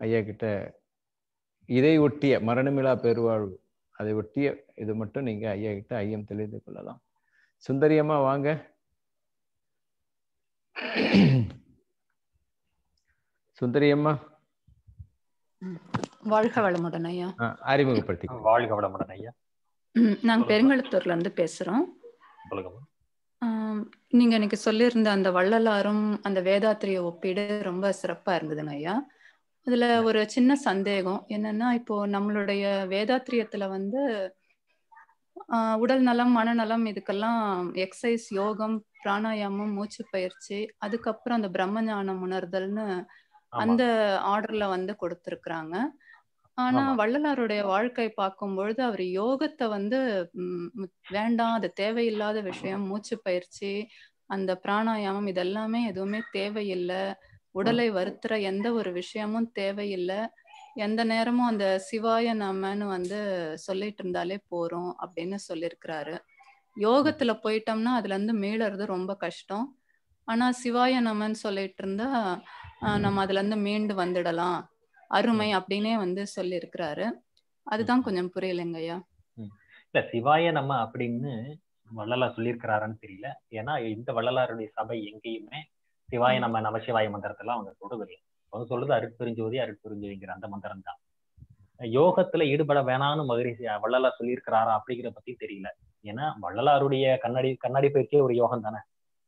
ஐயா கிட்ட இதை ஒட்டிய மரணமிலா பெருவாழ்வு அதை ஒட்டிய இது மட்டும் நீங்க ஐயா கிட்ட ஐயம் தெரிந்து கொள்ளலாம் சுந்தரியம்மா வாங்க சுந்தரியம்மா வாழ்க வளமுடன் ஐயா ஆ, அறிமுகப்படுத்தி வாழ்க வளமுடன் ஐயா ம், நாங்க பெருங்குளத்தூர்ல இருந்து பேசுறோம் சொல்லுங்கம்மா ஆம், நீங்க இன்னைக்கு சொல்லியிருந்த அந்த வள்ளலாரும் அந்த வேதாத்திரிய ஒப்பீடு ரொம்ப சிறப்பா இருந்ததுங்க ஐயா அதுல ஒரு சின்ன சந்தேகம் என்னன்னா இப்போ நம்மளுடைய வேதாத்திரியத்துல வந்து ஆஹ், உடல் நலம் மனநலம் இதுக்கெல்லாம் எக்ஸசைஸ் யோகம் பிராணாயாமம் மூச்சு பயிற்சி அதுக்கப்புறம் அந்த பிரம்ம ஞானம் உணர்தல்னு ஆமா. அந்த ஆர்டர்ல வந்து கொடுத்திருக்கிறாங்க ஆனா ஆமா. வள்ளலாருடைய வாழ்க்கை பார்க்கும் பொழுது அவர் யோகத்தை வந்து ம், ம், வேண்டாம் அது தேவையில்லாத விஷயம் மூச்சு பயிற்சி அந்த பிராணாயாமம் இதெல்லாமே எதுவுமே தேவையில்லை உடலை வருத்துற எந்த ஒரு விஷயமும் தேவையில்லை எந்த நேரமும் அந்த சிவாய நமன்னு வந்து சொல்லிட்டு இருந்தாலே போறோம் அப்படின்னு சொல்லியிருக்கிறாரு யோகத்துல போயிட்டோம்னா அதுல இருந்து மீளறது ரொம்ப கஷ்டம் ஆனா சிவாய நமன்னு சொல்லிட்டு இருந்தா ஆஹ், நம்ம அதுல இருந்து மீண்டு வந்துடலாம் அருமை அப்படின்னே வந்து சொல்லியிருக்கிறாரு அதுதான் கொஞ்சம் புரியலைங்க ஐயா இல்ல சிவாய நம்ம அப்படின்னு வள்ளலார் சொல்லியிருக்கிறாரான்னு தெரியல ஏன்னா இந்த வள்ளலாருடைய சபை எங்கேயுமே சிவாய நம்ம நமசிவாய மந்திரத்தெல்லாம் அவங்க சொல்றதில்லை அவங்க சொல்றது அருட்பெருஞ்சோதி அருட்பெருஞ்சோதிங்கிற அந்த மந்திரம் தான் யோகத்துல ஈடுபட வேணாம்னு மகரிஷி வள்ளலார் சொல்லியிருக்கிறாரா அப்படிங்கிற பத்தி தெரியல ஏன்னா வள்ளலாருடைய கண்ணாடி கண்ணாடி பயிற்சியே ஒரு யோகம் தானே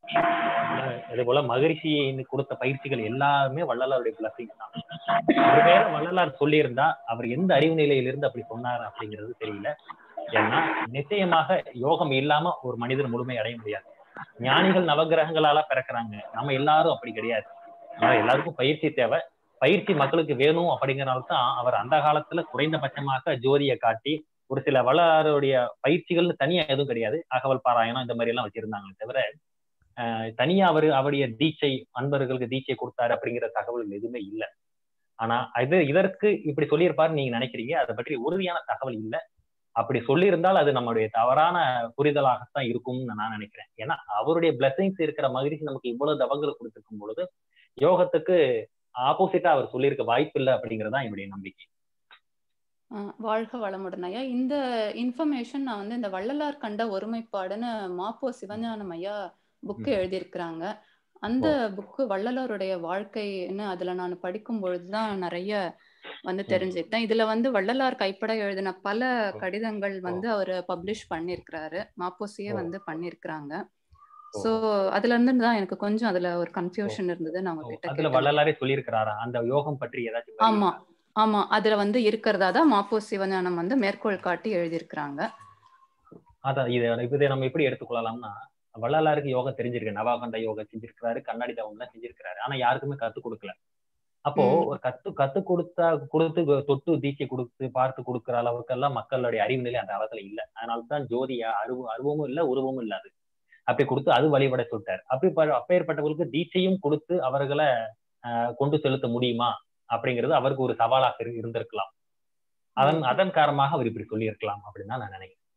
அதே போல மகரிஷி கொடுத்த பயிற்சிகள் எல்லாமே வள்ளலாருடைய பிளஸிங் தான் ஒருவேளை வள்ளலார் சொல்லியிருந்தா அவர் எந்த அறிவு நிலையிலிருந்து அப்படி சொன்னார் அப்படிங்கிறது தெரியல ஏன்னா நிச்சயமாக யோகம் இல்லாம ஒரு மனிதர் முழுமை அடைய முடியாது ஞானிகள் நவகிரகங்களால பிறக்கிறாங்க நம்ம எல்லாரும் அப்படி கிடையாது ஆனா எல்லாருக்கும் பயிற்சி தேவை பயிற்சி மக்களுக்கு வேணும் அப்படிங்கறனால தான் அவர் அந்த காலத்துல குறைந்தபட்சமாக ஜோதியை காட்டி ஒரு சில வள்ளலாருடைய பயிற்சிகள்னு தனியா எதுவும் கிடையாது அகவல் பாராயணம் இந்த மாதிரி எல்லாம் வச்சிருந்தாங்களே தவிர ஆஹ் தனியா அவரு அவருடைய தீட்சை அன்பர்களுக்கு தீட்சை கொடுத்தாரு அப்படிங்கிற தகவல் எதுவுமே இல்லை ஆனா இது இதற்கு இப்படி சொல்லியிருப்பாருன்னு நீங்க நினைக்கிறீங்க அதை பற்றி உறுதியான தகவல் இல்லை அப்படி சொல்லியிருந்தால் அது நம்மளுடைய தவறான புரிதலாகத்தான் இருக்கும்னு நான் நினைக்கிறேன் ஏன்னா அவருடைய பிளஸிங்ஸ் இருக்கிற மகிழ்ச்சி நமக்கு இவ்வளவு தவங்கள் கொடுத்திருக்கும் பொழுது யோகத்துக்கு ஆப்போசிட்டா அவர் சொல்லியிருக்க வாய்ப்பு இல்லை அப்படிங்கறதுதான் என்னுடைய நம்பிக்கை ஆஹ் வாழ்க வளமுடன் ஐயா இந்த இன்ஃபர்மேஷன் நான் வந்து இந்த வள்ளலார் கண்ட ஒருமைப்பாடுன்னு மாப்போ சிவஞானம் ஐயா புக்கு ம். எழுதியிருக்கிறாங்க அந்த புக்கு வள்ளலாருடைய வாழ்க்கைன்னு அதுல நான் படிக்கும் பொழுதுதான் நிறைய வந்து ம். தெரிஞ்சுக்கிட்டேன் இதுல வந்து வள்ளலார் கைப்பட எழுதின பல ஓ. கடிதங்கள் ஓ. வந்து அவர் பப்ளிஷ் பண்ணியிருக்கிறாரு மாப்போசியே ஓ. வந்து பண்ணியிருக்கிறாங்க ஓ. சோ அதுல இருந்து தான் எனக்கு கொஞ்சம் அதுல ஒரு கன்ஃபியூஷன் இருந்தது நான் ஓ, உங்ககிட்ட அதுல கேட்டேன் வள்ளலாரே சொல்லியிருக்கிறாரா அந்த யோகம் பற்றி ஏதாச்சும் ஆமா வரிகளா? ஆமா அதுல வந்து இருக்கிறதா தான் மாப்போ சிவஞானம் வந்து மேற்கோள் காட்டி எழுதியிருக்கிறாங்க அதான் இதை இதை நம்ம எப்படி எடுத்துக்கொள்ளலாம்னா வள்ளலாருக்கு யோகம் தெரிஞ்சிருக்கு நவாகண்ட யோகம் செஞ்சிருக்கிறாரு கண்ணாடி தவம் எல்லாம் செஞ்சிருக்கிறாரு ஆனா யாருக்குமே கத்து கொடுக்கல அப்போ ம். ஒரு கத்து கத்து கொடுத்தா கொடுத்து தொட்டு தீட்சை கொடுத்து பார்த்து கொடுக்கிற அளவுக்கெல்லாம் மக்களுடைய அறிவு நிலை அந்த காலத்துல இல்ல அதனாலதான் ஜோதியா அருவ அருவமும் இல்ல உருவமும் இல்லாது அப்படி கொடுத்து அது வழிபட சொல்லிட்டாரு அப்படி ப- அப்பேற்பட்டவர்களுக்கு தீட்சையும் கொடுத்து அவர்களை ஆஹ், கொண்டு செலுத்த முடியுமா அப்படிங்கிறது அவருக்கு ஒரு சவாலாக இரு- இருந்திருக்கலாம் அதன் ம். அதன் காரணமாக அவர் இப்படி சொல்லியிருக்கலாம் அப்படின்னு தான் நான் நினைக்கிறேன்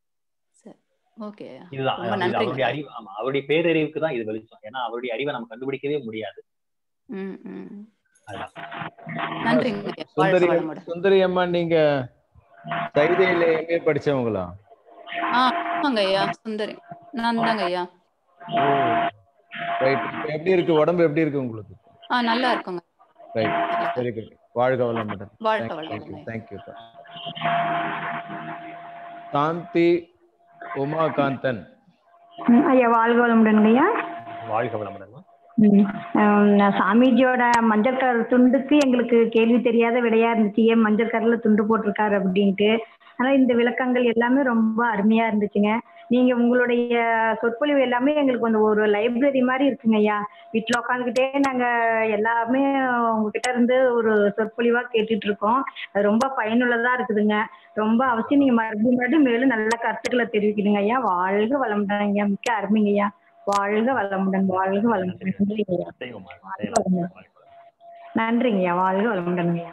ஓகே இதுதான் ரொம்ப இது நன்றிங்க. அவருடைய அறிவு ஆமா அவருடைய பேரறிவுக்கு தான் இது வெளிச்சம் ஏன்னா அவருடைய அறிவை நம்ம கண்டுபிடிக்கவே முடியாது ம் ம் அதான். நன்றிங்க ஐயா. வாழ்க சுந்தரி வளமுடன் சுந்தரி அம்மா நீங்க சைதையில எம்ஏ படிச்சவங்களா ஆ ஆமாங்க ஐயா சுந்தரி நான் தாங்க ஐயா ரைட் எப்படி இருக்கு உடம்பு எப்படி இருக்கு உங்களுக்கு ஆ நல்லா இருக்குங்க ரைட் வெரி குட் வாழ்க வளமுடன் வாழ்க தேங்க்யூ வளமுடன் ஐயா. தேங்க்யூ சாந்தி உமாகாந்தன் ம், ஐயா வாழ்க வளமுடனுங்க ஐயா வாழ்க வளமுடன் ம், ஆம், நான் சாமிஜியோட மஞ்சள் கலர் துண்டுக்கு எங்களுக்கு கேள்வி தெரியாத விடையா இருந்துச்சு ஏன் மஞ்சள் கலர்ல துண்டு போட்டிருக்காரு அப்படின்ட்டு ஆனா இந்த விளக்கங்கள் எல்லாமே ரொம்ப அருமையா இருந்துச்சுங்க நீங்க உங்களுடைய சொற்பொழிவு எல்லாமே எங்களுக்கு வந்து ஒரு லைப்ரரி மாதிரி இருக்குங்க ஐயா வீட்டுல உட்காந்துக்கிட்டே நாங்க எல்லாமே உங்ககிட்ட இருந்து ஒரு சொற்பொழிவா கேட்டுட்டு இருக்கோம் அது ரொம்ப பயனுள்ளதா இருக்குதுங்க ரொம்ப அவசியம் நீங்க மறுபடியும் மறுபடியும் மேலும் நல்ல கருத்துக்களை தெரிவிக்கணுங்க ஐயா வாழ்க வளமுடன் ஐயா மிக்க அருமைங்க ஐயா வாழ்க வளமுடன் வாழ்க வளமுடன் நன்றிங்க ஐயா செய்வோமா வாழ்க செய்யலாம் வளமுடன் வாழ்க வளமுடன். நன்றிங்க ஐயா வாழ்க வளமுடன் ஐயா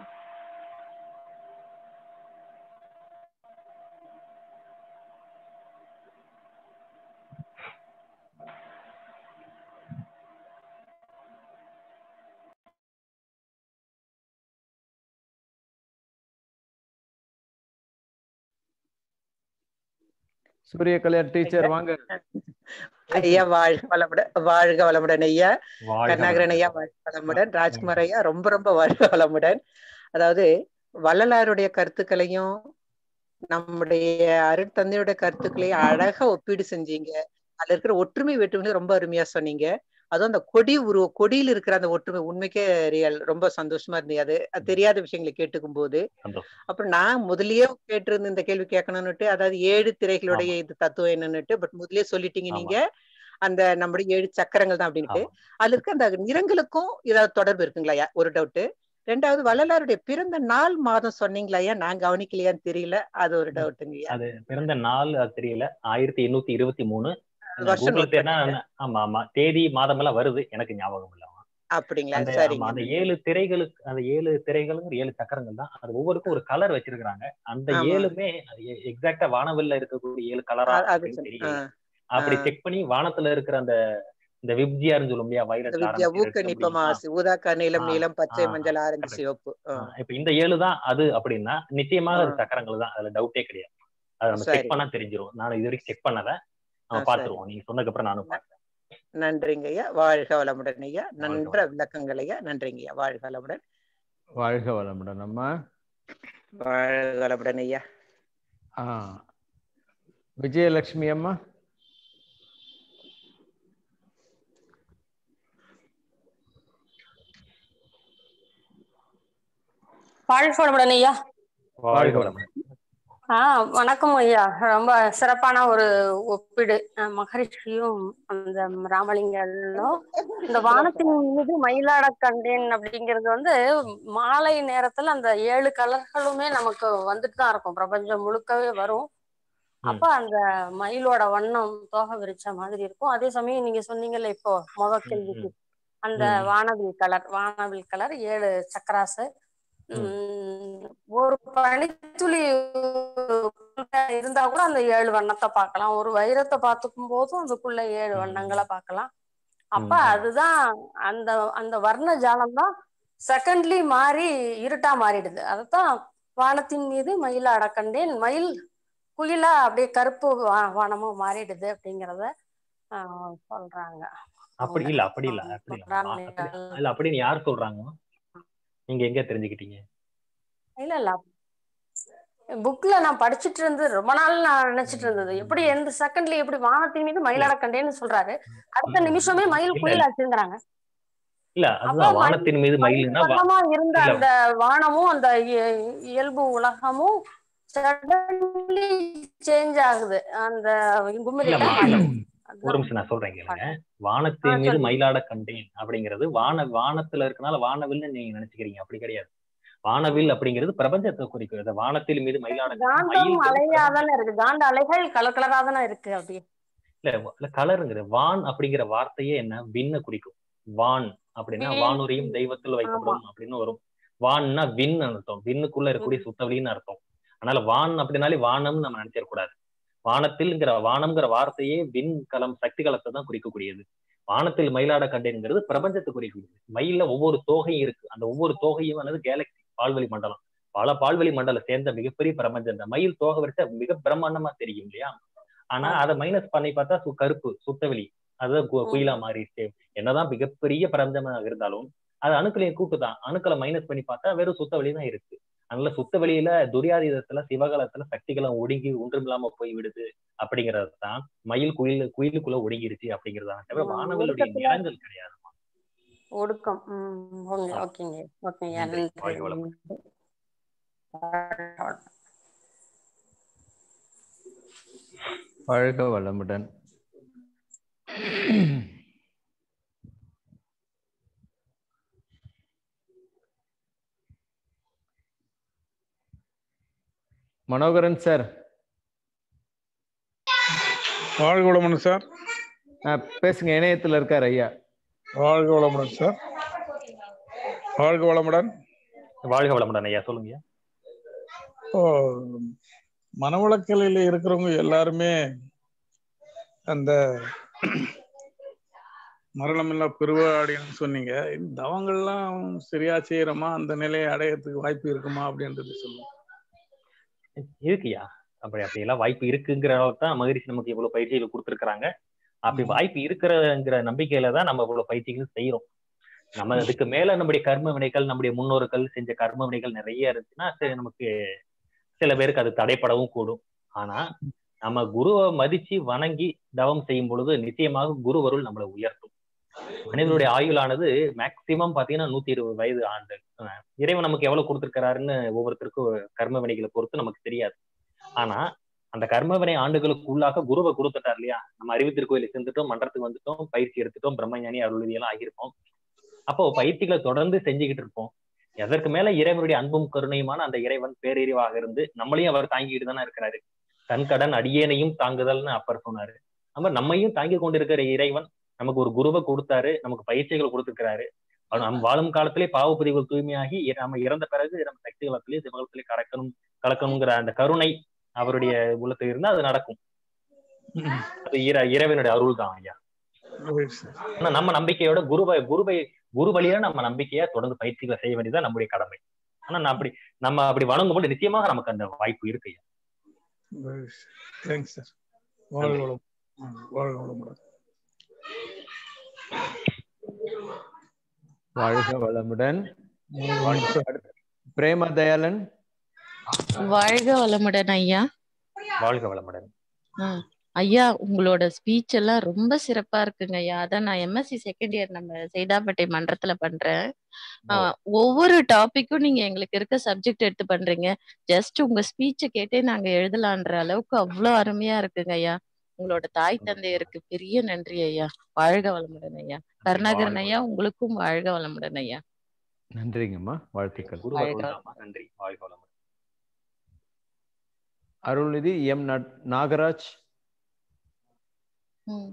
சூரிய கல்யாண் டீச்சர் வாங்க ஐயா வாழ்க வளமுடன் வாழ்க வளமுடன் ஐயா வாழ்க கருணாகரன் ஐயா வாழ்க வளமுடன் ராஜ்குமார் ஐயா ரொம்ப ரொம்ப வாழ்க வளமுடன் அதாவது வள்ளலாருடைய கருத்துக்களையும் நம்முடைய அருட்தந்தையோட கருத்துக்களையும் அழகா ஒப்பீடு செஞ்சீங்க அதுல இருக்கிற ஒற்றுமை வேற்றுமையை ரொம்ப அருமையா சொன்னீங்க அதுவும் அந்த கொடி உருவ கொடியில் இருக்கிற அந்த ஒற்றுமை உண்மைக்கே ரியல் ரொம்ப சந்தோஷமா இருந்தது அது அது தெரியாத விஷயங்களை கேட்டுக்கும் போது சந்தோஷம். அப்புறம் நான் முதல்லயே கேட்டிருந்த இந்த கேள்வி கேட்கணும்னுட்டு அதாவது ஏழு திரைகளுடைய இது தத்துவம் என்னன்னுட்டு பட் முதல்லயே சொல்லிட்டீங்க ஆமா. நீங்க அந்த நம்முடைய ஏழு சக்கரங்கள் தான் அப்படின்ட்டு ஆமா. அதுல இருக்க அந்த நிறங்களுக்கும் ஏதாவது தொடர்பு இருக்குங்களா ஐயா? ஒரு டவுட் ரெண்டாவது வள்ளலாருடைய பிறந்த நாள் மாதம் சொன்னீங்களா ஐயா நான் கவனிக்கலையான்னு தெரியல அது ஒரு டவுட்டுங்க ஐயா அது பிறந்த நாள் அது தெரியல ஆயிரத்தி எண்ணூத்தி இருபத்தி மூணு வருஷம் கூகுள் note தேடினா பண்ணிட்டேன். ஆமா ஆமா தேதி மாதம் எல்லாம் வருது எனக்கு ஞாபகம் இல்ல அப்படிங்களா அந்த சரிங்க ஆமா, அந்த ஏழு திரைகளுக்கு அந்த ஏழு திரைகளுங்கிற ஏழு சக்கரங்கள் தான் அது ஒவ்வொருக்கும் ஒரு கலர் வச்சிருக்காங்க அந்த ஆமா. ஏழுமே எக்ஸாக்டா வானவில்ல இருக்கக்கூடிய ஏழு கலரா அ- அது அப்படின்னு சரி. தெரியல ஆ, அப்படி ஆ. செக் பண்ணி வானத்துல இருக்கிற அந்த இந்த விப்ஜியார்னு சொல்லும் இல்லையா இந்த வயலட் வித்யா ஊக்க ஆரஞ்சு நிப்பமாசி ஊதாக்கா நீலம் ஆ, நீலம் பச்சை ஆ, மஞ்சள் ஆரஞ்சு correct. சிவப்பு ஆ, இப்ப இந்த ஏழு தான் அது அப்படின்னா நிச்சயமாக அது ஆ. சக்கரங்கள் தான் அதுல டவுட்டே கிடையாது அதை நம்ம சரி. செக் பண்ணா தெரிஞ்சிரும் நான் இது வரைக்கும் செக் பண்ணத நம்ம ஆ, சரி. பாத்துருவோம் நீங்க சொன்னதுக்கு அப்புறம் நானும் பார்த்தேன் நன்றிங்க ஐயா வாழ்க வளமுடன் ஐயா நன்ற வளமுடன். விளக்கங்கள் ஐயா நன்றிங்க ஐயா வாழ்க வளமுடன் வாழ்க வளமுடன் அம்மா வாழ்க வளமுடன் ஐயா ஆ விஜயலட்சுமி அம்மா வாழ்க வளமுடன் ஐயா வாழ்க வளமுடன் ஆ வணக்கம் ஐயா ரொம்ப சிறப்பான ஒரு ஒப்பீடு அஹ் மகரிஷியும் அந்த ராமலிங்கனும் இந்த வானத்தின் மீது மயிலாட கண்டேன் அப்படிங்கிறது வந்து மாலை நேரத்துல அந்த ஏழு கலர்களுமே நமக்கு வந்துட்டு தான் இருக்கும் பிரபஞ்சம் முழுக்கவே வரும் அப்ப அந்த மயிலோட வண்ணம் தோகை விரிச்ச மாதிரி இருக்கும் அதே சமயம் நீங்க சொன்னீங்கல்ல இப்போ முத கேள்விக்கு அந்த ம். வானவில் கலர் வானவில் கலர் ஏழு சக்கராசு உம் ஒரு பனித்துளி இருந்தா கூட அந்த ஏழு வண்ணத்தை பார்க்கலாம் ஒரு வைரத்தை பார்த்துக்கும் போதும் அதுக்குள்ள ஏழு ம். வண்ணங்களை பார்க்கலாம் அப்ப ம். அதுதான் அந்த அந்த வர்ண ஜாலம் தான் செகண்ட்லி மாறி இருட்டா மாறிடுது அதத்தான் வானத்தின் மீது மயிலாட கண்டேன் மயில் குயிலா அப்படியே கருப்பு வா- வானமும் மாறிடுது அப்படிங்கிறத ஆஹ் சொல்றாங்க அப்படி இல்ல அப்படி இல்ல அப்படி இல்ல ஆ, அப்படி இல்ல அப்படின்னு யார் சொல்றாங்க நீங்க எங்க தெரிஞ்சுக்கிட்டீங்க இல்ல இல்ல புக்ல நான் படிச்சிட்டு இருந்து ரொம்ப நாள் நான் நினைச்சிட்டு இருந்தது எப்படி எந்த செகண்ட்ல எப்படி வானத்தின் மீது மயிலாட கண்டேன்னு சொல்றாரு அடுத்த இல்ல. நிமிஷமே மயில் இல்ல, குயில் இல்ல. ஆச்சுங்கிறாங்க இல்ல அப்ப அதுதான் மயில் வானத்தின் மீது மயில்னா வா- வண்ணமா இருந்த இல்ல. அந்த வானமும் அந்த இய- இயல்பு உலகமும் சடன்லி சேஞ்ச் ஆகுது அந்த கும்மிரியில இல்லம்மா, மாறி. ஒரு நிமிஷம் நான் சொல்றேன் கேளுங்க வானத்தின் ஆ, மீது சொல்லுங்க. மயிலாட கண்டேன் அப்படிங்கிறது வான வானத்துல இருக்கனால வானவில்னு நீங்க நினைச்சுக்கிறீங்க அப்படி கிடையாது வானவில் அப்படிங்கிறது பிரபஞ்சத்தை குறிக்கிறது வானத்தில் மீது மயிலாட காந்தம் மயில் அலையாதானே இருக்கு காந்த அலைகள் கலர் கலரா தானே இருக்கு அப்படி இல்ல கலருங்கிறது வான் அப்படிங்கிற வார்த்தையே என்ன விண்ண குறிக்கும் வான் அப்படின்னா விண். வானுரையும் தெய்வத்தில் வைக்கப்படும் அப்படின்னு வரும் வான்னா விண் அர்த்தம் விண்ணுக்குள்ள இருக்கக்கூடிய சுத்தவெளின்னு அர்த்தம் அதனால வான் அப்படின்னாலே வானம்னு நம்ம நினைச்சிடக்கூடாது வானத்தில்ங்கிற வானம்ங்கிற வார்த்தையே விண் கலம் சக்தி கலத்தை தான் குறிக்கக்கூடியது வானத்தில் மயிலாட கண்டேங்கிறது பிரபஞ்சத்தை குறிக்கக்கூடியது மயில்ல ஒவ்வொரு தோகையும் இருக்கு அந்த ஒவ்வொரு தோகையும் வந்து கேலக்சி பால்வெளி மண்டலம் பல பால்வெளி மண்டலம் சேர்ந்த மிகப்பெரிய பிரபஞ்சம் இந்த மயில் தோகை வரிசை மிக பிரம்மாண்டமா தெரியும் இல்லையா ஆனா அதை மைனஸ் பண்ணி பார்த்தா சு- கருப்பு சுத்தவெளி அதுதான் கு- குயிலா மாறிடுச்சு என்னதான் மிகப்பெரிய பிரபஞ்சமா இருந்தாலும் அது அணுக்களையும் கூட்டு தான் அணுக்களை மைனஸ் பண்ணி பார்த்தா வெறும் சுத்தவெளி தான் இருக்கு அதனால சுத்த வெளியில துரியாதீதத்துல சிவகாலத்துல சக்திகளும் ஒடுங்கி ஒன்றுமில்லாம போய் விடுது அப்படிங்கறது தான் மயில் குயில் குயிலுக்குள்ள ஒடுங்கிருச்சு அப்படிங்கறதா தவிர ம், வானவெளியுடைய ஒடுக்கத்துல- நிறங்கள் கிடையாது ஒடுக்கம் உம் ஓகே ஆ. ஓகேங்க ஓகேங்க நன்றி. நன்றி வாழ்க வளமுடன். வாழ்க வளமுடன் மனோகரன் சார் வாழ்க வளமுடன் சார் பேசுங்க இணையத்துல இருக்கார் ஐயா வாழ்க வளமுடன் சார் வாழ்க வளமுடன் வாழ்க வளமுடன் ஐயா சொல்லுங்க இப்போ மனவளக்கலையில இருக்கிறவங்க எல்லாருமே அந்த மரணமில்லா பெருவாடின்னு சொன்னீங்க இந்த தவங்கள்லாம் சரியா செய்யறோமா அந்த நிலையை அடையறதுக்கு வாய்ப்பு இருக்குமா அப்படின்றது சொல்லுங்க இருக்குயா அப்படி அப்படி எல்லாம் வாய்ப்பு இருக்குங்கிற அளவுக்கு தான் மகரிஷி நமக்கு இவ்வளவு பயிற்சிகள் கொடுத்துருக்காங்க அப்படி வாய்ப்பு இருக்கிறங்கிற நம்பிக்கையில தான் நம்ம இவ்வளவு பயிற்சிகள் செய்யறோம் நம்ம அதுக்கு மேல நம்முடைய கர்ம வினைகள் நம்முடைய முன்னோர்கள் செஞ்ச கர்ம வினைகள் நிறைய இருந்துச்சுன்னா சரி, நமக்கு சில பேருக்கு அது தடைப்படவும் கூடும் ஆனா நம்ம குருவை மதிச்சு வணங்கி தவம் செய்யும் பொழுது நிச்சயமாக குருவருள் நம்மளை உயர்த்தும் மனிதனுடைய ஆயுளானது மேக்சிமம் பாத்தீங்கன்னா நூத்தி இருபது வயது ஆண்டு அஹ் இறைவன் நமக்கு எவ்வளவு கொடுத்திருக்கிறாருன்னு ஒவ்வொருத்தருக்கும் கர்ம வினைகளை பொறுத்து நமக்கு தெரியாது ஆனா அந்த கர்மவினை ஆண்டுகளுக்கு உள்ளாக குருவை கொடுத்துட்டார் இல்லையா நம்ம அறிவு திருக்கோயிலுக்கு செஞ்சுட்டோம் மன்றத்துக்கு வந்துட்டோம் பயிற்சி எடுத்துட்டோம் பிரம்மஞானி அருள்வதி எல்லாம் ஆகியிருப்போம் அப்போ பயிற்சிகளை தொடர்ந்து செஞ்சுக்கிட்டு இருப்போம் எதற்கு மேல இறைவனுடைய அன்பும் கருணையுமான அந்த இறைவன் பேரறிவாக இருந்து நம்மளையும் அவர் தாங்கிட்டு தானே இருக்கிறாரு தன் கடன் அடியேனையும் தாங்குதல்னு அப்பர் சொன்னாரு நம்ம நம்மையும் தாங்கி கொண்டிருக்கிற இறைவன் நமக்கு ஒரு குருவை கொடுத்தாரு நமக்கு பயிற்சிகள் கொடுத்திருக்கிறாரு அவர் நம் வாழும் காலத்திலே பாவப்பதிவுகள் தூய்மையாகி இ- நம்ம இறந்த பிறகு நம்ம சக்தி காலத்திலே சிவகலத்திலே கலக்கணும் கலக்கணுங்கிற அந்த கருணை அவருடைய உள்ளத்துல இருந்தா அது நடக்கும் அது இற இறைவனுடைய அருள் தான் ஐயா ஆனா நம்ம நம்பிக்கையோட குருவை குருவை குரு வழியா நம்ம நம்பிக்கையா தொடர்ந்து பயிற்சிகளை செய்ய வேண்டியதுதான் நம்முடைய கடமை ஆனா நான் அப்படி நம்ம அப்படி வணங்கும் போது நிச்சயமாக நமக்கு அந்த வாய்ப்பு இருக்கு ஐயா தேங்க்ஸ் சார் வாழ்க வளம் ம், வாழ்க வளமுடன் வாழ்க வளமுடன் வாழ்க சார் பிரேம தயாளன் வாழ்க வளமுடன் ஐயா வாழ்க வளமுடன் ஆ, ஐயா உங்களோட ஸ்பீச் எல்லாம் ரொம்ப சிறப்பா இருக்குங்க ஐயா அதான் நான் எம்எஸ்சி செகண்ட் இயர் நம்ம சைதாப்பேட்டை மன்றத்துல பண்றேன் ஆ, ஒவ்வொரு டாபிக்கும் நீங்க எங்களுக்கு இருக்க சப்ஜெக்ட் எடுத்து பண்றீங்க ஜஸ்ட் உங்க ஸ்பீச்சை கேட்டே நாங்க எழுதலான்ற அளவுக்கு அவ்வளோ அருமையா இருக்குங்க ஐயா உங்களோட தாய் தந்தையருக்கு பெரிய நன்றி ஐயா வாழ்க வளமுடன் ஐயா கருணாகரன் ஐயா உங்களுக்கும் வாழ்க வளமுடன் ஐயா நன்றிங்கம்மா வாழ்த்துக்கள் குரு அருள்தாம்மா. நன்றி வாழ்க வளமுடன் அருள்நிதி எம் நட்- நாகராஜ் ம்.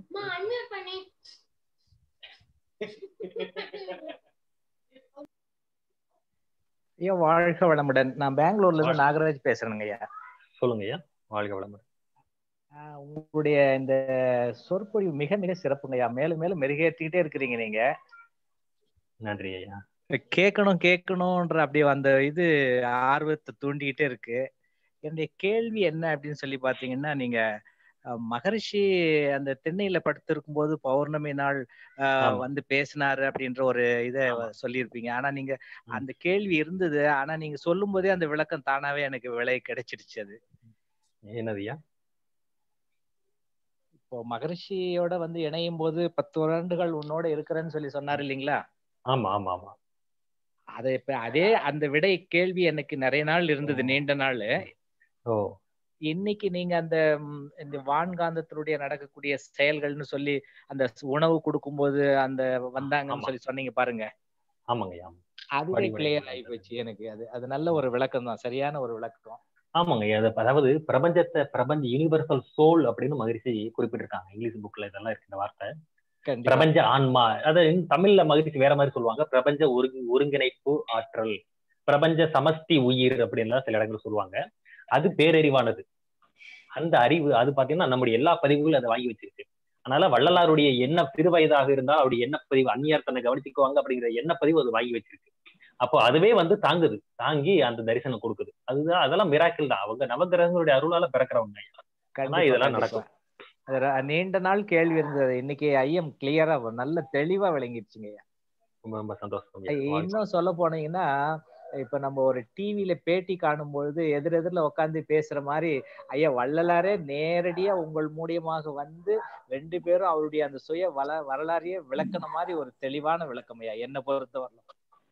ஐயா வாழ்க வளமுடன் நான் பெங்களூர்ல இருந்து நாகராஜ் பேசுறேனுங்க ஐயா சொல்லுங்க ஐயா வாழ்க வளமுடன் ஆஹ் உங்களுடைய இந்த சொற்பொழிவு மிக மிக சிறப்புங்க ஐயா மேலும் மேலும் மெருகேற்றிக்கிட்டே இருக்கிறீங்க நீங்க நன்றி ஐயா கேட்கணும் கேட்கணும்ன்ற அப்படியே அந்த இது ஆர்வத்தை தூண்டிக்கிட்டே இருக்கு என்னுடைய கேள்வி என்ன அப்படின்னு சொல்லி பாத்தீங்கன்னா நீங்க அஹ், மகரிஷி அந்த தென்னையில படுத்திருக்கும் போது பௌர்ணமி நாள் அஹ், ஆமா. வந்து பேசினாரு அப்படின்ற ஒரு இதை சொல்லியிருப்பீங்க ஆனா நீங்க அந்த கேள்வி இருந்தது ஆனா நீங்க சொல்லும் போதே அந்த விளக்கம் தானாவே எனக்கு விலை கிடைச்சிடுச்சு அது என்னது ஐயா இப்போ மகரிஷியோட வந்து இணையும் போது பத்து வருடங்கள் உன்னோட இருக்கிறேன்னு சொல்லி சொன்னாரு இல்லைங்களா ஆமா ஆமா ஆமா அதை இப்ப அதே அந்த விடை கேள்வி எனக்கு நிறைய நாள் இருந்தது நீண்ட நாள் ஓ இன்னைக்கு நீங்க அந்த ம், இந்த வான்காந்தத்தினுடைய நடக்கக்கூடிய செயல்கள்னு சொல்லி அந்த உணவு கொடுக்கும்போது அந்த வந்தாங்கன்னு ஆமா. சொல்லி சொன்னீங்க பாருங்க ஆமாங்க ஐயா அதுவே வடிவம் கிளியர் ஆகி போச்சு எனக்கு அது அது நல்ல ஒரு விளக்கம் தான் சரியான ஒரு விளக்கம் ஆமாங்க ஐயா. அது அதாவது பிரபஞ்சத்தை பிரபஞ்ச யூனிவர்சல் சோல் அப்படின்னு மகிழ்ச்சி குறிப்பிட்டிருக்காங்க இங்கிலீஷ் புக்ல இதெல்லாம் இருக்கு இந்த வார்த்தை கண்டிப்பா பிரபஞ்ச ஆன்மா அது in தமிழ்ல மகிழ்ச்சி வேற மாதிரி சொல்லுவாங்க பிரபஞ்ச ஒருங்கி ஒருங்கிணைப்பு ஆற்றல் பிரபஞ்ச சமஸ்தி உயிர் அப்படின்லாம் சில இடங்கள் சொல்லுவாங்க அது பேரறிவானது அந்த அறிவு அது பாத்தீங்கன்னா நம்முடைய எல்லா பதிவுகளும் அதை வாங்கி வச்சிருக்கு அதனால வள்ளலாருடைய என்ன சிறுவயதாக இருந்தால் அவருடைய எண்ண பதிவு அந்நியார் தன்னை கவனிச்சுக்குவாங்க அப்படிங்கிற எண்ண பதிவு அது வாங்கி வச்சிருக்கு அப்போ அதுவே வந்து தாங்குது தாங்கி அந்த தரிசனம் கொடுக்குது அதுதான் அதெல்லாம் மிராக்கிள் தான் அவங்க நவகிரகங்களுடைய அருளால பிறக்கிறவங்க ஆனா கண்டிப்பா, இதெல்லாம் கண்டிப்பா. நடக்கும் அது ர- நீண்ட நாள் கேள்வி இருந்தது இன்னைக்கு ஐயம் கிளியரா நல்ல தெளிவா விளங்கிடுச்சுங்க ரொம்ப ரொம்ப சந்தோஷம் ஐ- ஐயா. இன்னும் சொல்ல போனீங்கன்னா இப்ப நம்ம ஒரு டிவில பேட்டி காணும் பொழுது எதிர் எதிரில உட்காந்து பேசுற மாதிரி ஐயா வள்ளலாரே நேரடியா உங்கள் மூலியமாக வந்து ரெண்டு பேரும் அவருடைய அந்த சுய வள வரலாறையே விளக்குன மாதிரி ஒரு தெளிவான விளக்கம் ஐயா என்னை பொறுத்தவரையிலும்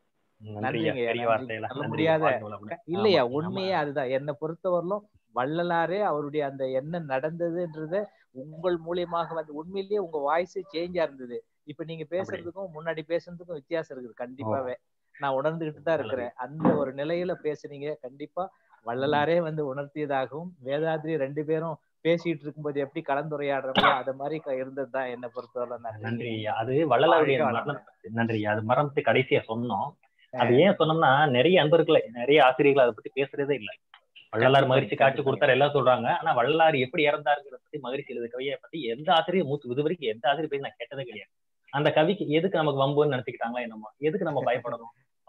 நன்றி ஐயா. நன்றிங்க ஐயா, பெரிய நன்றி. வார்த்தையெல்லாம் சொல்ல நன்றி முடியாத வாழ்க வளமுடன். இல்லையா ஆமா, உண்மையே அதுதான் என்னை பொறுத்தவரையிலும் வள்ளலாரே அவருடைய அந்த என்ன நடந்ததுன்றத உங்கள் மூலியமாக வந்து உண்மையிலேயே உங்க வாய்ஸ் சேஞ்சா இருந்தது இப்ப நீங்க பேசுறதுக்கும் முன்னாடி பேசுறதுக்கும் வித்தியாசம் இருக்குது கண்டிப்பாவே நான் உணர்ந்துகிட்டு தான் இருக்கிறேன் அந்த ஒரு நிலையில பேசுனீங்க கண்டிப்பா வள்ளலாரே வந்து உணர்த்தியதாகவும் வேதாத்ரி ரெண்டு பேரும் பேசிட்டு இருக்கும்போது எப்படி கலந்துரையாடுறோமோ அது மாதிரி க- இருந்ததுதான் என்னை பொறுத்தவரை நன்றி நன்றி ஐயா. அது வள்ளலாருடைய வாழ்க மரணம் வளமுடன். நன்றி ஐயா. அது மரணத்தை கடைசியா சொன்னோம் அது ஏன் சொன்னோம்னா நிறைய அன்பர்களை நிறைய ஆசிரியர்கள் அதை பத்தி பேசுறதே இல்லை வள்ளலார் கண்டிப்பா, மகிழ்ச்சி காட்சி கண்டிப்பா. கொடுத்தாரு எல்லாம் சொல்றாங்க ஆனா வள்ளலார் எப்படி இறந்தாருங்கிறத பத்தி மகிழ்ச்சி எழுத கவியை பத்தி எந்த ஆசிரியர் மூத்து இது வரைக்கும் எந்த ஆசிரியர் பேசி நான் கேட்டதே கிடையாது அந்த கவிக்கு எதுக்கு நமக்கு வம்புன்னு நினைச்சுக்கிட்டாங்களா என்னமோ எதுக்கு நம்ம பயப்படணும்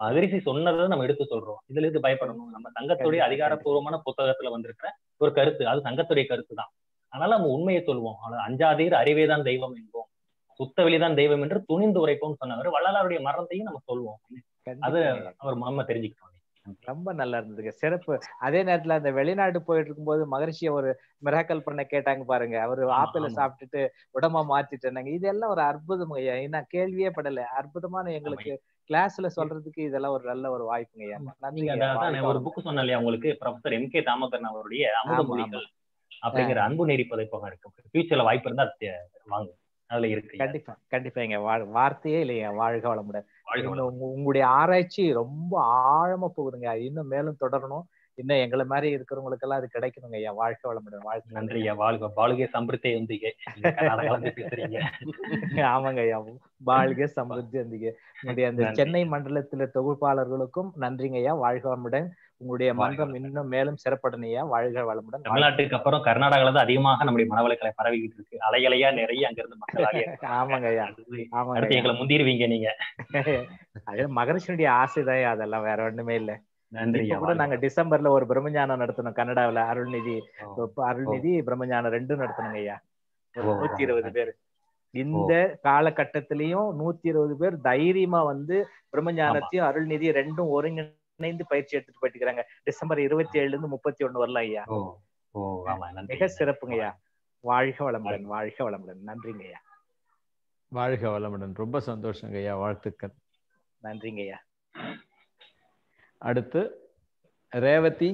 மகரிஷி சொன்னதை நம்ம எடுத்து சொல்றோம் இதுல இருந்து பயப்படணும் நம்ம சங்கத்துடைய கண்டிப்பா, அதிகாரப்பூர்வமான புத்தகத்துல வந்திருக்கிற ஒரு கருத்து அது சங்கத்துடைய கருத்து தான் அதனால நம்ம உண்மையை சொல்லுவோம் அவ்வளவு அஞ்சாதீர் அறிவேதான் தெய்வம் என்போம் சுத்த வெளிதான் தெய்வம் என்று துணிந்து உரைப்போம் சொன்னவர் வள்ளலாருடைய மரணத்தையும் நம்ம சொல்லுவோம் அது கண்டிப்பாங்க. அவர் நம்ம தெரிஞ்சுக்கிட்டோம் ரொம்ப நல்லா இருந்ததுங்க சிறப்பு அதே நேரத்துல அந்த வெளிநாடு போயிட்டு இருக்கும்போது மகரிஷிய ஒரு மிராக்கல் பண்ண கேட்டாங்க பாருங்க அவரு ஆமா, ஆப்பிள ஆமா. சாப்பிட்டுட்டு உடம்பா மாத்திட்டேனாங்க இதெல்லாம் ஒரு அற்புதம் ஐயா நான் கேள்வியே படல அற்புதமான எங்களுக்கு கிளாஸ்ல சொல்றதுக்கு இதெல்லாம் ஒரு நல்ல ஒரு வாய்ப்புங்க ஐயா நீங்க நன்றிங்க அதான் ஐயா. அதான் வாழ்க ஒரு வளமுடன். புக் சொன்னேன் இல்லையா உங்களுக்கு ப்ரொஃபசர் எம் கே தாமோதரன் அவருடைய அமுத ஆமா, மொழிகள் அப்படிங்கிற அன்பு நெறி பதிப்பகம் இருக்கு ஃபியூச்சர்ல வாய்ப்பு இருந்தா அது தே- வாங்க அதுல இருக்கு கண்டிப்பா கண்டிப்பாங்க வா- வார்த்தையே இல்லைங்க வாழ்க வளமுடன் வாழ்க இன்னும் உங்க- உங்களுடைய ஆராய்ச்சி ரொம்ப ஆழமா போகுதுங்க இன்னும் மேலும் தொடரணும் இன்னும் எங்களை மாதிரி இருக்கிறவங்களுக்கு எல்லாம் அது கிடைக்கணுங்க ஐயா வாழ்க வளமுடன் வாழ்க்கை நன்றி ஐயா வாழ்க வாழ்க சம்பிருத்தே உந்திகை நீங்க கர்நாடகால இருந்து பேசுறீங்க ஆமாங்க ஐயா வாழ்க சமிருத்தி அந்திக உங்களுடைய அந்த நன்றி. சென்னை மண்டலத்துல தொகுப்பாளர்களுக்கும் நன்றிங்க ஐயா வாழ்க வளமுடன் உங்களுடைய வாழ்க மன்றம் இன்னும் மேலும் சிறப்படணும் ஐயா வாழ்க வளமுடன் தமிழ்நாட்டுக்கு அப்புறம் கர்நாடகால தான் அதிகமாக நம்முடைய மனவளக்கலை பரவிக்கிட்டு இருக்கு அலையலையா நிறைய அங்க இருந்து மக்கள் ஆகிய ஆமாங்க ஐயா அடுத்து ஆமாங்க அடுத்து ஐயா எங்களை முந்திருவீங்க நீங்க அது மகரிஷனுடைய ஆசைதான் அதெல்லாம் வேற ஒண்ணுமே இல்ல நன்றி இப்ப ஐயா கூட வாழ்க நாங்க டிசம்பர்ல ஒரு பிரம்மஞானம் நடத்தணும் கன்னடாவுல அருள்நிதி ஓ, இப்ப அருள்நிதி பிரம்மஞானம் ரெண்டும் நடத்தணுங்க ஐயா ஒரு ஓ, நூத்தி இருபது நன்றி. பேர் இந்த காலகட்டத்திலயும் நூத்தி இருபது பேர் தைரியமா வந்து பிரம்மஞானத்தையும் அருள்நிதி ரெண்டும் ஒருங்கிணைந்து பயிற்சி எடுத்துட்டு போயிட்டு டிசம்பர் இருபத்தி ஏழுல இருந்து முப்பத்தி ஒண்ணு வரலாம் ஐயா ஓ ஓ ஆமா நன்றி மிக சிறப்புங்க ஐயா வாழ்க வளமுடன் வாழ்க வளமுடன் நன்றிங்க ஐயா வாழ்க வளமுடன் ரொம்ப சந்தோஷங்க ஐயா வாழ்த்துக்கள் நன்றிங்க ஐயா அடுத்து ரேவதி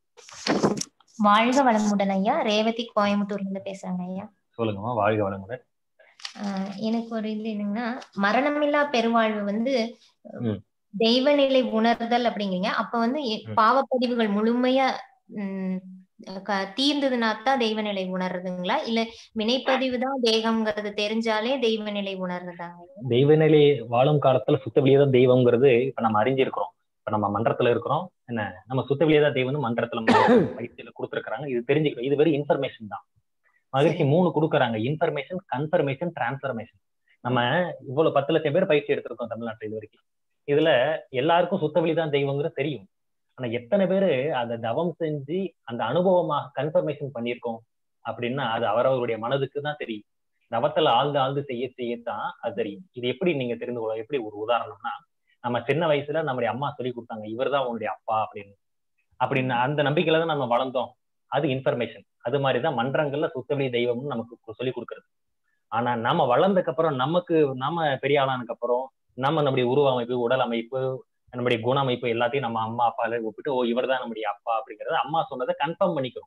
வாழ்க வளமுடன் ஐயா ரேவதி கோயம்புத்தூர்ல இருந்து பேசுறேங்க ஐயா சொல்லுங்கம்மா வாழ்க வளமுடன் ஆஹ் எனக்கு ஒரு இது என்னங்கன்னா மரணமில்லா பெருவாழ்வு வந்து ம். தெய்வநிலை உணர்தல் அப்படிங்கிறீங்க அப்ப வந்து எ- ம். பாவப்பதிவுகள் முழுமையா உம் க- தீர்ந்ததுனா தான் தெய்வநிலை உணர்றதுங்களா இல்ல வினைப்பதிவு தான் தேகம்ங்கிறது தெரிஞ்சாலே தெய்வநிலை உணர்றதாங்க தெய்வநிலை வாழும் காலத்துல சுத்த வெளியதான் தெய்வம்ங்கிறது இப்ப நம்ம அறிஞ்சிருக்கிறோம் இப்ப நம்ம மன்றத்துல இருக்கிறோம் என்ன நம்ம சுத்த வெளியதான் தெய்வம்னு மன்றத்துல பயிற்சியில கொடுத்துருக்காங்க இது தெரிஞ்சுக்கிறோம் இது வெறும் இன்ஃபர்மேஷன் தான் மகிழ்ச்சி மூணு கொடுக்குறாங்க இன்ஃபர்மேஷன் கன்ஃபர்மேஷன் டிரான்ஸ்ஃபர்மேஷன் நம்ம இவ்வளவு பத்து லட்சம் பேர் பயிற்சி எடுத்திருக்கோம் தமிழ்நாட்டுல இது வரைக்கும் இதுல எல்லாருக்கும் சுத்த வெளிதான் தெய்வங்கிறது தெரியும் ஆனா எத்தனை பேரு அதை தவம் செஞ்சு அந்த அனுபவமாக கன்ஃபர்மேஷன் பண்ணியிருக்கோம் அப்படின்னா அது அவரவருடைய மனதுக்கு தான் தெரியும் தவத்துல ஆழ்ந்து ஆழ்ந்து செய்ய செய்யத்தான் அது தெரியும் இது எப்படி நீங்க தெரிந்து கொள்ள எப்படி ஒரு உதாரணம்னா நம்ம சின்ன வயசுல நம்முடைய அம்மா சொல்லி கொடுத்தாங்க இவர்தான் உன்னுடைய அப்பா அப்படின்னு அப்படின்னு அந்த நம்பிக்கையில தான் நம்ம வளர்ந்தோம் அது இன்ஃபர்மேஷன் அது மாதிரிதான் மன்றங்கள்ல சுத்தவெளி தெய்வம்னு நமக்கு சொல்லி கொடுக்கறது ஆனா நம்ம வளர்ந்ததுக்கு அப்புறம் நமக்கு நாம பெரிய ஆளானதுக்கு அப்புறம் நம்ம நம்முடைய உருவ அமைப்பு உடல் அமைப்பு நம்முடைய குண அமைப்பு எல்லாத்தையும் நம்ம அம்மா அப்பால ஒப்பிட்டு ஓ இவர்தான் நம்முடைய அப்பா அப்படிங்கறத அம்மா சொன்னதை கன்ஃபார்ம் பண்ணிக்கிறோம்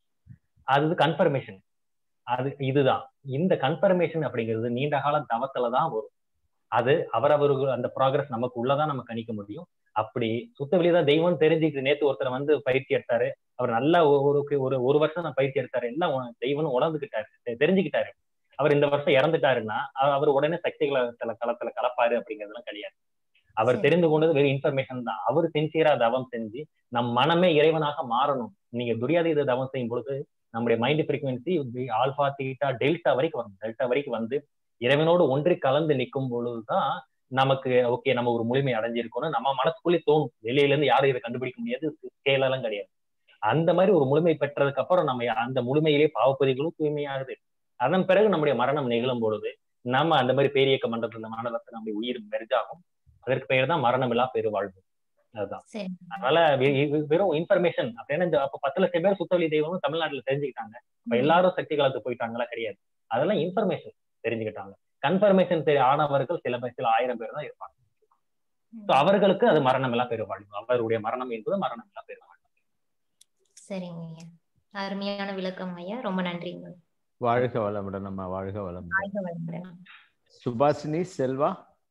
அது கன்ஃபர்மேஷன் அது இதுதான் இந்த கன்ஃபர்மேஷன் அப்படிங்கிறது நீண்ட கால தவத்துல தான் வரும் அது அவரவர்கள் அந்த ப்ராக்ரஸ் நமக்கு உள்ளதான் நம்ம கணிக்க முடியும் அப்படி சுத்த வெளியதான் தெய்வம் தெரிஞ்சுக்கிட்டு நேத்து ஒருத்தர் வந்து பயிற்சி எடுத்தாரு அவர் நல்லா ஒரு ஒரு ஒரு வருஷம் நான் பயிற்சி எடுத்தாரு எல்லாம் உண- தெய்வம்னு உணர்ந்துகிட்டாரு தெ- தெரிஞ்சுக்கிட்டாரு அவர் இந்த வருஷம் இறந்துட்டாருன்னா அவ- அவர் உடனே சக்தி களத்துல களத்துல கலப்பாரு அப்படிங்கிறதுலாம் கிடையாது அவர் சரி. தெரிந்து கொண்டது வெறும் இன்ஃபர்மேஷன் தான் அவர் சின்சியரா தவம் செஞ்சு நம் மனமே இறைவனாக மாறணும் நீங்க துரியாதீத தவம் செய்யும் பொழுது நம்முடைய mind frequency alpha theta delta வரைக்கும் வரும் டெல்டா வரைக்கும் வந்து இறைவனோடு ஒன்றி கலந்து நிற்கும் பொழுதுதான் நமக்கு ஓகே நம்ம ஒரு முழுமை அடைஞ்சிருக்கோம்னு நம்ம மனசுக்குள்ளே தோணும் வெளியில இருந்து யாரும் இதை கண்டுபிடிக்க முடியாது ஸ்கேல் எல்லாம் கிடையாது அந்த மாதிரி ஒரு முழுமை பெற்றதுக்கு அப்புறம் நம்ம அந்த முழுமையிலே பாவப்பதிகளும் தூய்மையாகுது அதன் பிறகு நம்முடைய மரணம் நிகழும் பொழுது நம்ம அந்த மாதிரி பேரியக்க மண்டலத்துல மண்டலத்துல நம்முடைய உயிர் மெர்ஜாகும் அதற்கு பெயர் தான் மரணமில்லா பெருவாழ்வு அதுதான் சரி அதனால வெ- வெ- வெறும் இன்ஃபர்மேஷன் அப்படின்னா இந்த அப்ப பத்து லட்சம் பேர் சுத்தவெளி தெய்வம்னு தமிழ்நாட்டுல தெரிஞ்சுக்கிட்டாங்க அப்ப எல்லாரும் சக்தி காலத்துக்கு போயிட்டாங்களா கிடையாது அதெல்லாம் இன்ஃபர்மேஷன் தெரிஞ்சுக்கிட்டாங்க கன்ஃபர்மேஷன் ஆனவர்கள் சில பேர் சில ஆயிரம் பேர் தான் இருப்பாங்க So அவர்களுக்கு அது மரணமில்லா பெருவாழ்வு அவருடைய மரணம் என்பது மரணமில்லா பெருவாழ்வு சரிங்க ஐயா அருமையான விளக்கம் ஐயா ரொம்ப நன்றிங்க வாழ்க வளமுடன் நம்ம வாழ்க வளமுடன் வாழ்க வளமுடன் சுபாஷினி செல்வா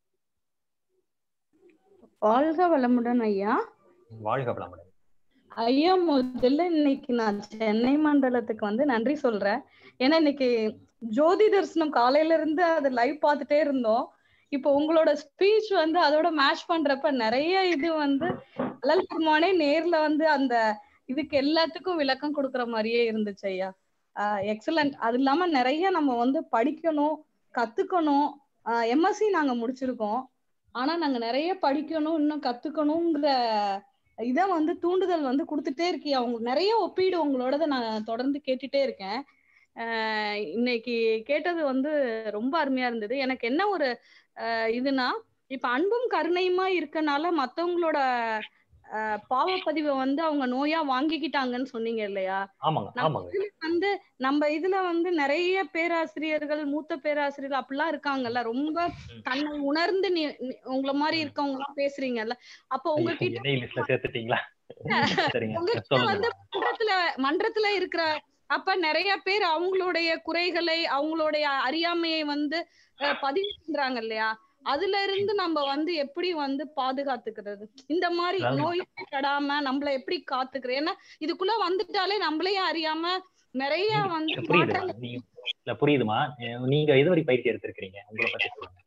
வாழ்க வளமுடன் ஐயா வாழ்க வளமுடன் ஐயா முதல்ல இன்னைக்கு நான் சென்னை மண்டலத்துக்கு வந்து நன்றி சொல்றேன் ஏன்னா இன்னைக்கு ஜோதி தரிசனம் காலையில இருந்து அது லைவ் பார்த்துட்டே இருந்தோம் இப்போ உங்களோட ஸ்பீச் வந்து அதோட மேட்ச் பண்றப்ப நிறைய இது வந்து அலல் பெருமானே நேர்ல வந்து அந்த இதுக்கு எல்லாத்துக்கும் விளக்கம் கொடுக்குற மாதிரியே இருந்துச்சு ஐயா எக்ஸலண்ட் அது இல்லாம நிறைய நம்ம வந்து படிக்கணும் கத்துக்கணும் எம்எஸ்சி நாங்க முடிச்சிருக்கோம் ஆனா நாங்க நிறைய படிக்கணும் இன்னும் கத்துக்கணுங்கிற இதை வந்து தூண்டுதல் வந்து கொடுத்துட்டே இருக்கியா அவங்க நிறைய ஒப்பீடு உங்களோடத நான் தொடர்ந்து கேட்டுட்டே இருக்கேன் ஆஹ் இன்னைக்கு கேட்டது வந்து ரொம்ப அருமையா இருந்தது எனக்கு என்ன ஒரு ஆஹ் இதுனா இப்ப அன்பும் கருணையுமா இருக்கனால மத்தவங்களோட ஆஹ் பாவப்பதிவை வந்து அவங்க நோயா வாங்கிக்கிட்டாங்கன்னு சொன்னீங்க இல்லையா ஆமாங்க நம்ம ஆமாங்க இதுல வந்து நம்ம இதுல வந்து நிறைய பேராசிரியர்கள் மூத்த பேராசிரியர்கள் அப்படிலாம் இருக்காங்கல்ல ரொம்ப தன்னை உணர்ந்து நீ நீ- உங்கள மாதிரி இருக்கவங்க எல்லாம் பேசுறீங்கல்ல அப்ப ஐயோ, உங்ககிட்ட என்னையும் லிஸ்ட்ல சேர்த்துட்டீங்களா சரிங்க உங்ககிட்ட சொல்லுங்க வந்து மன்றத்துல மன்றத்துல இருக்கிற அப்ப நிறைய பேர் அவங்களுடைய குறைகளை அவங்களுடைய அறியாமையை வந்து அஹ், பதிவு பண்றாங்க இல்லையா அதுல இருந்து நம்ம வந்து எப்படி வந்து பாதுகாத்துக்கிறது இந்த மாதிரி அதாவது- நோய் படாம நம்மள எப்படி காத்துக்கிறது ஏன்னா இதுக்குள்ள வந்துட்டாலே நம்மளையே அறியாம நிறைய வந்து புரியுது மாற்றங்கள் நீங்க இல்ல புரியுதுமா அஹ் நீங்க எது வரை பயிற்சி எடுத்திருக்கிறீங்க உங்களை பத்தி சொல்லுங்க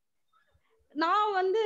நான் வந்து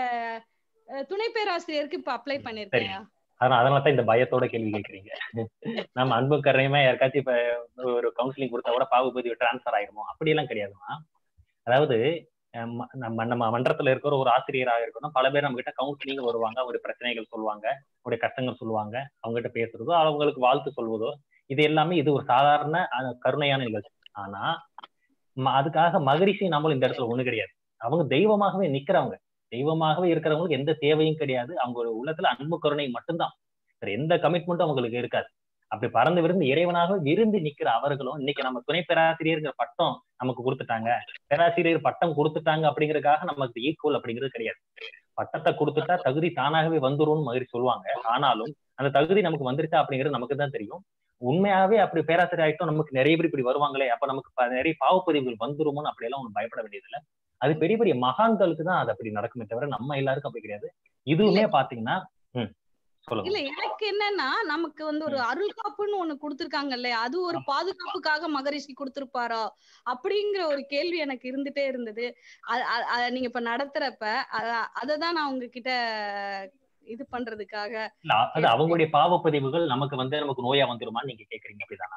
அஹ், துணை பேராசிரியருக்கு இப்ப அப்ளை சரி பண்ணிருக்கேன் அதனால அதனால தான் இந்த பயத்தோட கேள்வி கேட்கறீங்க நம்ம அன்பு கரையுமே யாருக்காச்சும் இப்ப ஒரு கவுன்சிலிங் கொடுத்தா கூட பாகுபதி டிரான்ஸ்ஃபர் ஆயிருமோ அப்படி எல்லாம் கிடையாதுமா அதாவது அஹ் ம- நம்ம நம்ம மன்றத்துல இருக்கிற ஒரு ஆசிரியராக இருக்கணும் பல பேர் நம்ம கிட்ட கவுன்சிலிங் வருவாங்க அவருடைய பிரச்சனைகள் சொல்லுவாங்க அவருடைய கஷ்டங்கள் சொல்லுவாங்க அவங்க கிட்ட பேசுறதோ அவங்களுக்கு வாழ்த்து சொல்வதோ இது எல்லாமே இது ஒரு சாதாரண அஹ், கருணையான நிகழ்ச்சி ஆனா ம- அதுக்காக மகரிஷி நம்மளும் இந்த இடத்துல ஒண்ணு கிடையாது அவங்க தெய்வமாகவே நிக்கிறவங்க தெய்வமாகவே இருக்கிறவங்களுக்கு எந்த தேவையும் கிடையாது அவங்க ஒரு உள்ளத்துல அன்பு கருணை மட்டும்தான் வேற எந்த கமிட்மெண்ட்டும் அவங்களுக்கு இருக்காது அப்படி பறந்து விருந்து இறைவனாக விரும்பி நிக்கிற அவர்களும் இன்னைக்கு நம்ம துணை பேராசிரியர்ங்கிற பட்டம் நமக்கு கொடுத்துட்டாங்க பேராசிரியர் பட்டம் கொடுத்துட்டாங்க அப்படிங்கறதுக்காக நமக்கு ஈக்குவல் அப்படிங்கிறது கிடையாது பட்டத்தை கொடுத்துட்டா தகுதி தானாகவே வந்துரும்னு மாதிரி சொல்லுவாங்க ஆனாலும் அந்த தகுதி நமக்கு வந்துருச்சா அப்படிங்கிறது நமக்கு தான் தெரியும் உண்மையாவே அப்படி பேராசிரியர் ஆயிட்டோம் நமக்கு நிறைய பேர் இப்படி வருவாங்களே அப்ப நமக்கு ப- நிறைய பாவப்பதிவுகள் வந்துருமோன்னு அப்படியெல்லாம் ஒன்றும் பயப்பட வேண்டியதில்லை அது பெரிய பெரிய மகான்களுக்கு தான் அது அப்படி நடக்குமே தவிர நம்ம எல்லாருக்கும் அப்படி கிடையாது இதுவுமே பாத்தீங்கன்னா ம் சொல்லுங்க இல்ல எனக்கு என்னன்னா நமக்கு வந்து ஒரு அருள் காப்புன்னு ஒண்ணு கொடுத்திருக்காங்க இல்லையா அது ஒரு பாதுகாப்புக்காக மகரிஷி கொடுத்திருப்பாரோ அப்படிங்கிற ஒரு கேள்வி எனக்கு இருந்துட்டே இருந்தது அ- அ- அத நீங்க இப்ப நடத்துறப்ப அ- அததான் நான் உங்ககிட்ட இது பண்றதுக்காக இல்ல அது அவங்களுடைய பாவப்பதிவுகள் நமக்கு வந்து நமக்கு நோயா வந்துருமான்னு நீங்க கேக்குறீங்க அப்படிதானா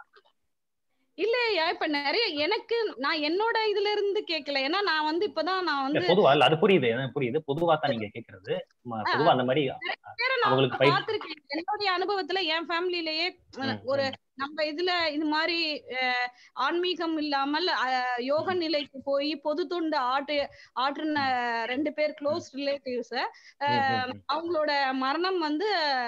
இல்லையா இப்ப நிறைய எனக்கு நான் என்னோட இதுல இருந்து கேட்கல ஏன்னா நான் வந்து இப்பதான் நான் இல்ல வந்து பொதுவா இல்ல அது புரியுது எனக்கு புரியுது பொதுவா தான் நீங்க கேக்குறது ம- பொதுவா அந்த மாதிரி பேரை நான் அவங்களுக்கு பயிற்சி பார்த்திருக்கேன் என்னுடைய அனுபவத்துல என் ஃபேமிலிலேயே ம், ஒரு நம்ம இதுல இது மாதிரி அஹ், ஆன்மீகம் இல்லாமல் அஹ், யோக நிலைக்கு போய் பொது தொண்டு ஆட்டு ஆற்றுன ரெண்டு பேர் க்ளோஸ் ரிலேட்டிவ்ஸ் அவங்களோட மரணம் வந்து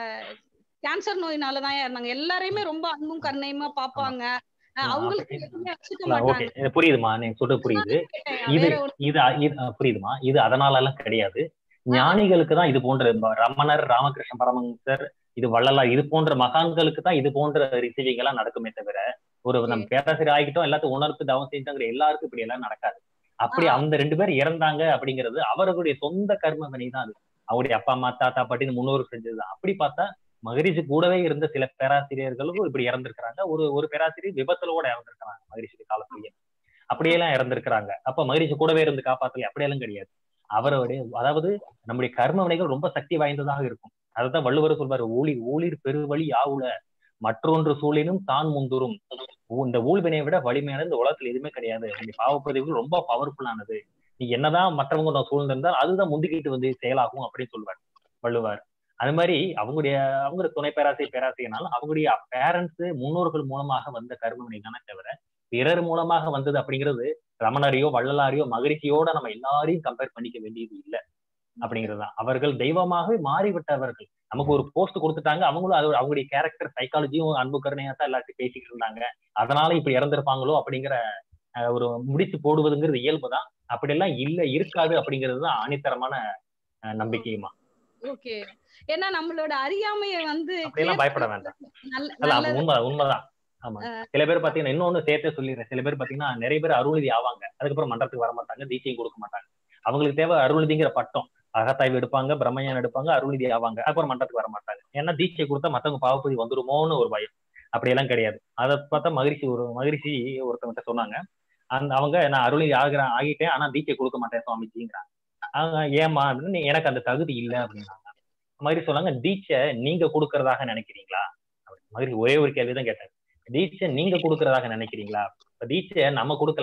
கேன்சர் நோயினாலதான் இருந்தாங்க எல்லாரையுமே ரொம்ப அன்பும் கருணையுமா பாப்பாங்க அஹ், அவங்களுக்கு எதுவுமே வச்சுக்க ஓகே மாட்டாங்க இது புரியுதுமா நீங்க சொல்றது புரியுது இது இது இது அஹ், புரியுதுமா இது அதனால எல்லாம் கிடையாது ஞானிகளுக்கு தான் இது போன்ற ப- ரமணர் ராமகிருஷ்ண பரமஹம்சர் இது வள்ளலார் இது போன்ற மகான்களுக்கு தான் இது போன்ற ரிசீவிங் எல்லாம் நடக்குமே தவிர ஒரு நம்ம பேராசிரியர் ஆகிட்டோம் எல்லாத்தையும் உணர்த்து தவம் செஞ்சாங்கிற எல்லாருக்கும் இப்படி எல்லாம் நடக்காது அப்படி அந்த ரெண்டு பேர் இறந்தாங்க அப்படிங்கிறது அவர்களுடைய சொந்த கர்ம வினை தான் அது அவருடைய அப்பா அம்மா தாத்தா பாட்டின்னு முன்னோர் செஞ்சதுதான் அப்படி பார்த்தா மகரிஷி கூடவே இருந்த சில பேராசிரியர்களும் இப்படி இறந்திருக்கிறாங்க ஒரு ஒரு பேராசிரியர் விபத்துல கூட இறந்திருக்கிறாங்க மகரிஷி காலத்திலேயே அப்படியெல்லாம் இறந்திருக்கிறாங்க அப்ப மகரிஷி கூடவே இருந்து காப்பாத்தல அப்படியெல்லாம் கிடையாது அவருடைய அதாவது நம்முடைய கர்ம வினைகள் ரொம்ப சக்தி வாய்ந்ததாக இருக்கும் அதுதான் வள்ளுவர் சொல்வாரு ஊழி ஊழிர் பெருவழி யாவுல மற்றொன்று சூழினும் தான் முந்துரும் ஊ- இந்த ஊழ்வினையை விட வலிமையான இந்த உலகத்துல எதுவுமே கிடையாது இந்த பாவப்பதிவுகள் ரொம்ப பவர்ஃபுல்லானது நீ என்னதான் மற்றவங்க நான் சூழ்ந்திருந்தால் அதுதான் முந்திக்கிட்டு வந்து செயலாகும் அப்படின்னு சொல்லுவார் வள்ளுவார் அது மாதிரி அவங்களுடைய அவங்க துணை பேராசை பேராசைனாலும் அவங்களுடைய பேரண்ட்ஸ் முன்னோர்கள் மூலமாக வந்த கர்ம வினை தானே தவிர பிறர் மூலமாக வந்தது அப்படிங்கிறது ரமணரையோ வள்ளலாரையோ மகிழ்ச்சியோட நம்ம எல்லாரையும் கம்பேர் பண்ணிக்க வேண்டியது இல்லை அப்படிங்கிறதுதான் அவர்கள் தெய்வமாகவே மாறிவிட்டவர்கள் நமக்கு ஒரு போஸ்ட் கொடுத்துட்டாங்க அவங்களும் அது அவங்களுடைய கேரக்டர் சைக்காலஜியும் அன்பு கருணையா தான் எல்லாத்தையும் பேசிக்கிட்டு இருந்தாங்க அதனால இப்படி இறந்திருப்பாங்களோ அப்படிங்கிற அஹ், ஒரு முடிச்சு போடுவதுங்கிறது இயல்புதான் அப்படியெல்லாம் இல்ல இருக்காது அப்படிங்கிறது தான் ஆணித்தரமான அஹ், நம்பிக்கையுமா ஓகே ஏன்னா நம்மளோட அறியாமைய வந்து அப்படியெல்லாம் பயப்பட வேண்டாம் நல்ல அல்ல அது நல்லது உண்மை உண்மைதான் ஆமா சில பேர் பாத்தீங்கன்னா இன்னொன்னு சேர்த்தே சொல்லிடுறேன் சில பேர் பாத்தீங்கன்னா நிறைய பேர் அருள்நிதி ஆவாங்க அதுக்கப்புறம் மன்றத்துக்கு வர மாட்டாங்க தீட்சையும் கொடுக்க மாட்டாங்க அவங்களுக்கு தேவை அருள்நிதிங்கிற பட்டம் அகத்தாய்வு எடுப்பாங்க பிரம்மஞானம் எடுப்பாங்க அருள்நிதி ஆவாங்க அப்புறம் மன்றத்துக்கு வர மாட்டாங்க ஏன்னா தீட்சை கொடுத்தா மத்தவங்க பாவப்பதி வந்துருமோன்னு ஒரு பயம் அப்படியெல்லாம் கிடையாது அதை பார்த்தா மகிழ்ச்சி ஒரு மகிழ்ச்சி ஒருத்தவங்க சொன்னாங்க அந்த அவங்க நான் அருள்நிதி ஆகிறேன் ஆகிட்டேன் ஆனா தீட்சை கொடுக்க மாட்டேன் சுவாமிஜிங்கிறாங்க அவங்க ஏமா அப்படின்னு "நீ- எனக்கு அந்த தகுதி இல்லை அப்படின்னாங்க மகிழ்ச்சி சொன்னாங்க தீட்சை நீங்க கொடுக்கறதாக நினைக்கிறீங்களா மகிழ்ச்சி ஒரே ஒரு கேள்விதான் கேட்டாரு தீட்சை நீங்க கொடுக்கறதாக நினைக்கிறீங்களா இப்ப தீட்சை நம்ம கொடுக்கல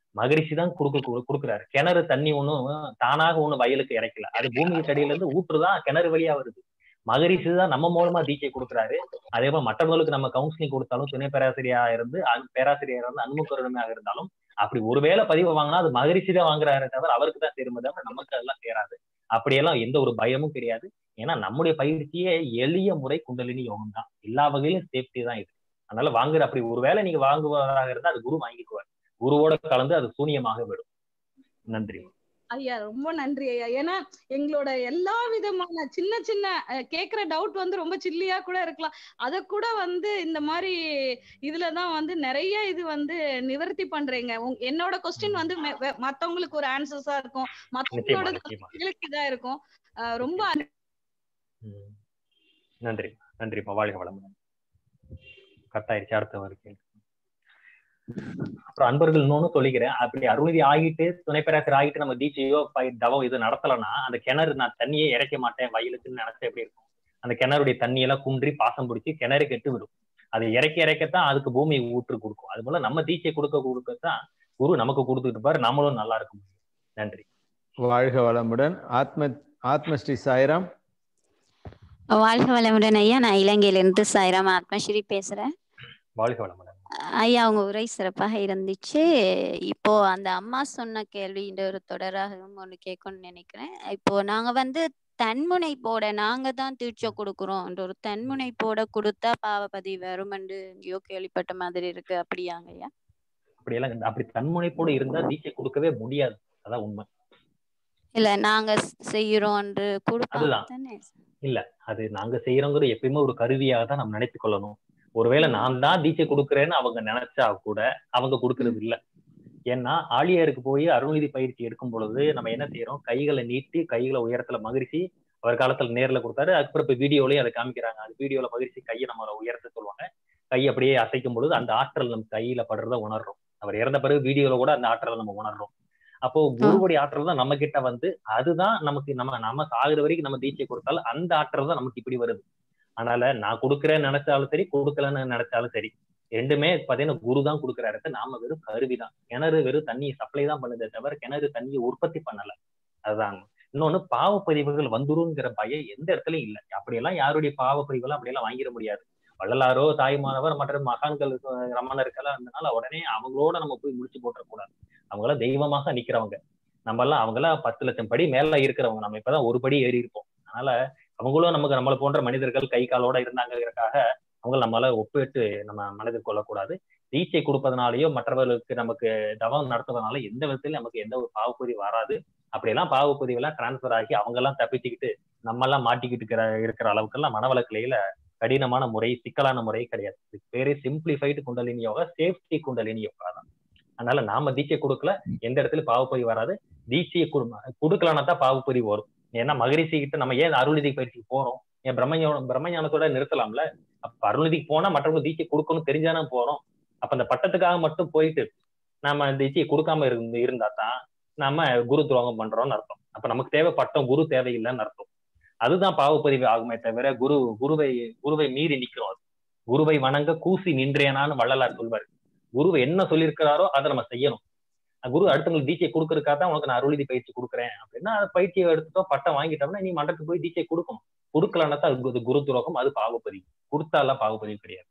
மகரிஷி தான் கொடுக்க கொடுக்குறாரு கிணறு தண்ணி ஒண்ணும் தானாக ஒண்ணும் வயலுக்கு இறைக்கல அது பூமிக்கு அடியில இருந்து ஊற்றுதான் கிணறு வழியா வருது மகரிஷி தான் நம்ம மூலமா தீட்சை கொடுக்குறாரு அதே போல மற்றவங்களுக்கு நம்ம கவுன்சிலிங் கொடுத்தாலும் துணை பேராசிரியரா இருந்து அன்- பேராசிரியரா இருந்து அன்புக்கருமையாக இருந்தாலும் அப்படி ஒருவேளை பதிவு வாங்கினா அது மகரிஷி தான் வாங்குறாரு தவிர அவருக்கு தான் சேருமே தவிர நமக்கு அதெல்லாம் சேராது அப்படியெல்லாம் எந்த ஒரு பயமும் கிடையாது ஏன்னா நம்முடைய பயிற்சியே எளிய முறை குண்டலினி யோகம் தான் எல்லா வகையிலும் சேஃப்டி தான் இது அதனால வாங்குற அப்படி ஒருவேளை நீங்க வாங்குவதாக இருந்தா அது குரு வாங்கிக்குவார் குருவோட கலந்து அது சூனியமாக விடும் நன்றி ஐயா ரொம்ப நன்றி ஐயா ஏன்னா எங்களோட எல்லா விதமான சின்ன சின்ன அஹ், கேக்குற டவுட் வந்து ரொம்ப சில்லியா கூட இருக்கலாம் அத கூட வந்து இந்த மாதிரி இதுலதான் வந்து நிறைய இது வந்து நிவர்த்தி பண்றீங்க உங்க- என்னோட கொஸ்டின் வந்து மெ- வெ- மத்தவங்களுக்கு ஒரு ஆன்சர்ஸா இருக்கும் நிச்சயமா மத்தவங்களோட நிச்சயமா எங்களுக்கு இதா இருக்கும் அஹ், ரொம்ப ம். நன்றி நன்றிப்பா வாழ்க வளமுடன் கட்டாயிருச்சு அடுத்த கேள்வி அப்புறம் அன்பர்கள் இன்னொன்னு சொல்லிக்கிறேன் அப்படி அருள்நிதி ஆகிட்டு துணை பேராசிரியர் ஆகிட்டு நம்ம தீட்சையோ பய- தவம் இது நடத்தலைன்னா அந்த கிணறு நான் தண்ணியே இறைக்க மாட்டேன் வயலுக்குன்னு நினைச்சா எப்படி இருக்கும் அந்த கிணறுடைய தண்ணியெல்லாம் குன்றி பாசம் பிடிச்சி கிணறு கெட்டு விடும் அது இறைக்க இறைக்கத்தான் அதுக்கு பூமி ஊற்று கொடுக்கும் அது போல நம்ம தீட்சை கொடுக்க கொடுக்கத்தான் குரு நமக்கு கொடுத்துட்டு பாரு நம்மளும் நல்லா இருக்க முடியும் நன்றி வாழ்க வளமுடன் ஆத்ம ஆத்மஸ்ரீ சாய்ராம் வாழ்க வளமுடன் ஐயா நான் இலங்கையிலிருந்து சாய்ராம் ஆத்மஸ்ரீ பேசுறேன் வாழ்க வளமுடன் ஐயா உங்க உரை சிறப்பாக இருந்துச்சு இப்போ அந்த அம்மா சொன்ன கேள்வி இந்த ஒரு தொடராகவும் ஒன்று கேட்கணும்னு நினைக்கிறேன் இப்போ நாங்க வந்து தன்முனைப்போட நாங்க தான் தீட்சை கொடுக்குறோம் ஒரு தன்முனைப்போட கொடுத்தா பாவபதி வருமென்று எங்கேயோ கேள்விப்பட்ட மாதிரி இருக்கு அப்படியாங்க ஐயா அப்படியெல்லாம் இந்த- அப்படி தன்முனைப்போடு இருந்தா தீட்சை கொடுக்கவே முடியாது அதான் உண்மை இல்ல நாங்க செய்யறோம்ன்று கொடுப்பாங்க அதுதான். தானே இல்ல அது நாங்க செய்யறோங்கிறது எப்பயுமே ஒரு கருவியாக தான் நம்ம நினைத்துக் கொள்ளணும் ஒருவேளை நான் தான் தீட்சை கொடுக்குறேன்னு அவங்க நினைச்சா கூட அவங்க கொடுக்கறது இல்ல ஏன்னா ஆழியாருக்கு போய் அருள்நிதி பயிற்சி எடுக்கும் பொழுது நம்ம என்ன செய்யறோம் கைகளை நீட்டி கைகளை உயரத்துல மகிழ்ச்சி அவர் காலத்துல நேர்ல கொடுத்தாரு அதுக்கப்புறம் இப்ப வீடியோலயும் அதை காமிக்கிறாங்க அது வீடியோல மகிழ்ச்சி கையை நம்ம உயரத்த சொல்லுவாங்க கை அப்படியே அசைக்கும் பொழுது அந்த ஆற்றல் நம்ம கையில படுறத உணர்றோம் அவர் இறந்த பிறகு வீடியோல கூட அந்த ஆற்றலை நம்ம உணர்றோம் அப்போ குருவுடைய ஆற்றல் தான் நம்ம கிட்ட வந்து அதுதான் நமக்கு நம்ம நம்ம சாகுற வரைக்கும் நம்ம தீட்சை கொடுத்தாலும் அந்த ஆற்றல் தான் நமக்கு இப்படி வருது அதனால நான் கொடுக்குறேன்னு நினைச்சாலும் சரி கொடுக்கலன்னு நினைச்சாலும் சரி ரெண்டுமே பாத்தீங்கன்னா குரு தான் கொடுக்குறாரு நாம வெறும் கருவி தான் கிணறு வெறும் தண்ணியை சப்ளை தான் பண்ணுதே தவிர கிணறு தண்ணியை உற்பத்தி பண்ணல அதுதான் இன்னொன்னு பாவப்பதிவுகள் வந்துருங்கிற பயம் எந்த இடத்துலயும் இல்லை அப்படியெல்லாம் யாருடைய பாவப்பதிவுகளும் அப்படியெல்லாம் வாங்கிட முடியாது வள்ளலாரோ தாய்மானவர் மற்ற மகான்கள் அஹ் ரமணர்கள்லாம் இருந்தனால உடனே அவங்களோட நம்ம போய் முடிச்சு போட்டுறக்கூடாது அவங்களாம் தெய்வமாக நிக்கிறவங்க நம்ம எல்லாம் அவங்கெல்லாம் பத்து லட்சம் படி மேல இருக்கிறவங்க நம்ம இப்பதான் ஒரு படி ஏறி இருப்போம் அதனால அவங்களும் நமக்கு நம்மளை போன்ற மனிதர்கள் கை காலோட இருந்தாங்கிறதுக்காக அவங்க நம்மளால ஒப்பிட்டு நம்ம மனதில் கொள்ளக்கூடாது தீட்சை கொடுப்பதனாலயோ மற்றவர்களுக்கு நமக்கு தவம் நடத்துவதனால எந்த விதத்திலும் நமக்கு எந்த ஒரு பாவப்பதிவு வராது அப்படியெல்லாம் பாவப்பதிவு எல்லாம் டிரான்ஸ்பர் ஆகி அவங்க எல்லாம் தப்பிச்சுக்கிட்டு நம்ம எல்லாம் மாட்டிக்கிட்டு இருக்கிற இருக்கிற அளவுக்கெல்லாம் மனவளக்கலையில கடினமான முறை சிக்கலான முறை கிடையாது இதுக்கு பேரே சிம்பிளிஃபைடு குண்டலினி யோகா சேஃப்டி குண்டலினி யோகா தான் அதனால நாம தீட்சை கொடுக்கல எந்த இடத்துல பாவப்பதிவு வராது தீட்சையை கொடுக்கலான்னா தான் பாவப்பதிவு வரும் ஏன்னா மகரிஷி கிட்ட நம்ம ஏன் அருள்நிதி பயிற்சிக்கு போறோம் ஏன் பிரம்மஞானம் பிரம்மஞானத்தோட நிறுத்தலாம்ல அப்ப அருள்நிதிக்கு போனா மற்றவங்க தீட்சை கொடுக்கணும் தெரிஞ்சானே போறோம் அப்ப அந்த பட்டத்துக்காக மட்டும் போயிட்டு நாம தீட்சையை கொடுக்காம இருந்து இருந்தா தான் நாம குரு துரோகம் பண்றோம்னு அர்த்தம் அப்ப நமக்கு தேவை பட்டம் குரு தேவையில்லைன்னு அர்த்தம் அதுதான் பாவப்பதிவு ஆகுமே தவிர குரு குருவை குருவை மீறி நிக்கிறோம் அது குருவை வணங்க கூசி நின்றேனான்னு வள்ளலார் சொல்வார் குரு என்ன சொல்லியிருக்கிறாரோ அதை நம்ம செய்யணும் குரு அடுத்தவங்களுக்கு தீட்சை கொடுக்கறதுக்காக தான் உனக்கு நான் அருள்நிதி பயிற்சி கொடுக்குறேன் அப்படின்னா அது பயிற்சியை எடுத்துட்டோம் பட்டம் வாங்கிட்டோம்னா நீ மண்டலத்துக்கு போய் தீட்சை கொடுக்கணும் கொடுக்கலன்னா தான் அது குரு துரோகம் அது பாவப்பதிவு கொடுத்தாலாம் பாவப்பதிவு கிடையாது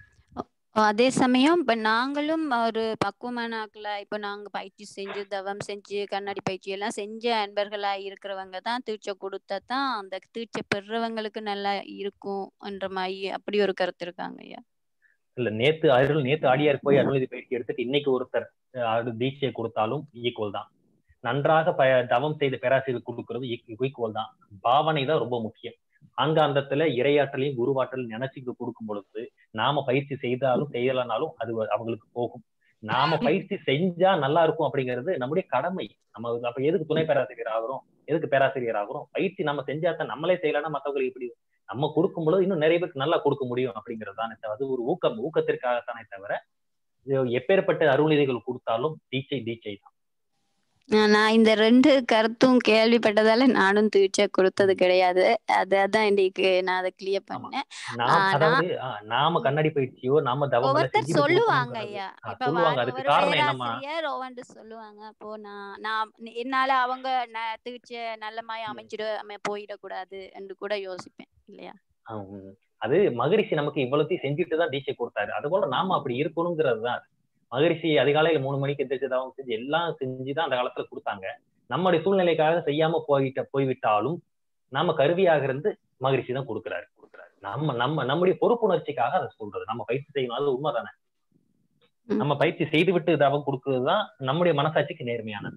அதே சமயம் இப்ப நாங்களும் ஒரு பக்குவமான ஆட்களா இப்ப நாங்க பயிற்சி செஞ்சு தவம் செஞ்சு கண்ணாடி பயிற்சி எல்லாம் செஞ்ச அன்பர்களா இருக்கிறவங்க தான் தீட்சை கொடுத்தா தான் அந்த தீட்சை பெறுறவங்களுக்கு நல்லா இருக்கும் என்ற மாதிரி அப்படி ஒரு கருத்து இருக்காங்க ஐயா இல்ல நேத்து அருள் நேத்து ஆடியார் போய் அருள்நிதி பயிற்சி எடுத்துட்டு இன்னைக்கு ஒருத்தர் அது தீட்சையை கொடுத்தாலும் ஈக்குவல் தான் நன்றாக ப தவம் செய்த பேராசிரியர் கொடுக்கறது ஈக்குவல் தான் பாவனை தான் ரொம்ப முக்கியம் அங்க அந்தத்துல இரையாற்றலையும் குருவாற்றலையும் நினைச்சுட்டு கொடுக்கும் பொழுது நாம பயிற்சி செய்தாலும் செய்யலனாலும் அது அவங்களுக்கு போகும் நாம பயிற்சி செஞ்சா நல்லா இருக்கும் அப்படிங்கிறது நம்முடைய கடமை நம்ம அப்ப எதுக்கு துணை பேராசிரியர் ஆகிறோம் எதுக்கு பேராசிரியர் ஆகிறோம் பயிற்சி நம்ம செஞ்சா தான் நம்மளே செய்யலன்னா மத்தவங்களுக்கு எப்படி நம்ம கொடுக்கும் பொழுது இன்னும் நிறைய பேருக்கு நல்லா கொடுக்க முடியும் அப்படிங்கிறது தானே அது ஒரு ஊக்கம் ஊக்கத்திற்காகத்தானே தவிர எப்பேற்பட்ட அருள்நிதிகள் கொடுத்தாலும் தீட்சை தீட்சை தான் ஆஹ் நான் இந்த ரெண்டு கருத்தும் கேள்விப்பட்டதால நானும் தீட்சை கொடுத்தது கிடையாது அது அதான் இன்னைக்கு நான் அதை கிளியர் பண்ணேன் நாம் ஆஹ் அதாவது நான் ஆ, நாம கண்ணாடி பயிற்சியோ நாம தவங்களை ஒவ்வொருத்தர் செஞ்சு சொல்லுவாங்க கொடுக்கணுங்கிறது ஐயா ஆ, இப்ப சொல்லுவாங்க வர அதுக்கு ஒரு காரணம் என்னம்மா பேராசிரியர் ஒவ்வொன்று சொல்லுவாங்க அப்போ நான் நான் என்னால அவங்க ந- தீட்சை நல்லமாய் அமைஞ்சிட அமை போயிடக்கூடாது என்று கூட யோசிப்பேன் இல்லையா ஆ, ம். அது மகரிஷி நமக்கு இவ்வளத்தையும் செஞ்சுட்டு தான் தீட்சை கொடுத்தாரு அது போல நாம அப்படி இருக்கணுங்கிறது தான் மகரிஷி அதிகாலையில மூணு மணிக்கு எந்திரிச்சு தவம் செஞ்சு எல்லாம் செஞ்சுதான் அந்த காலத்துல கொடுத்தாங்க நம்முடைய சூழ்நிலைக்காக செய்யாம போயிட்ட போய்விட்டாலும் நாம கருவியாக இருந்து மகரிஷி தான் கொடுக்குறாரு கொடுக்குறாரு நம்ம நம்ம நம்முடைய பொறுப்புணர்ச்சிக்காக அதை சொல்றது நம்ம பயிற்சி செய்யணும் அது உண்மைதானே நம்ம பயிற்சி செய்துவிட்டு தவம் கொடுக்கறது தான் நம்முடைய மனசாட்சிக்கு நேர்மையானது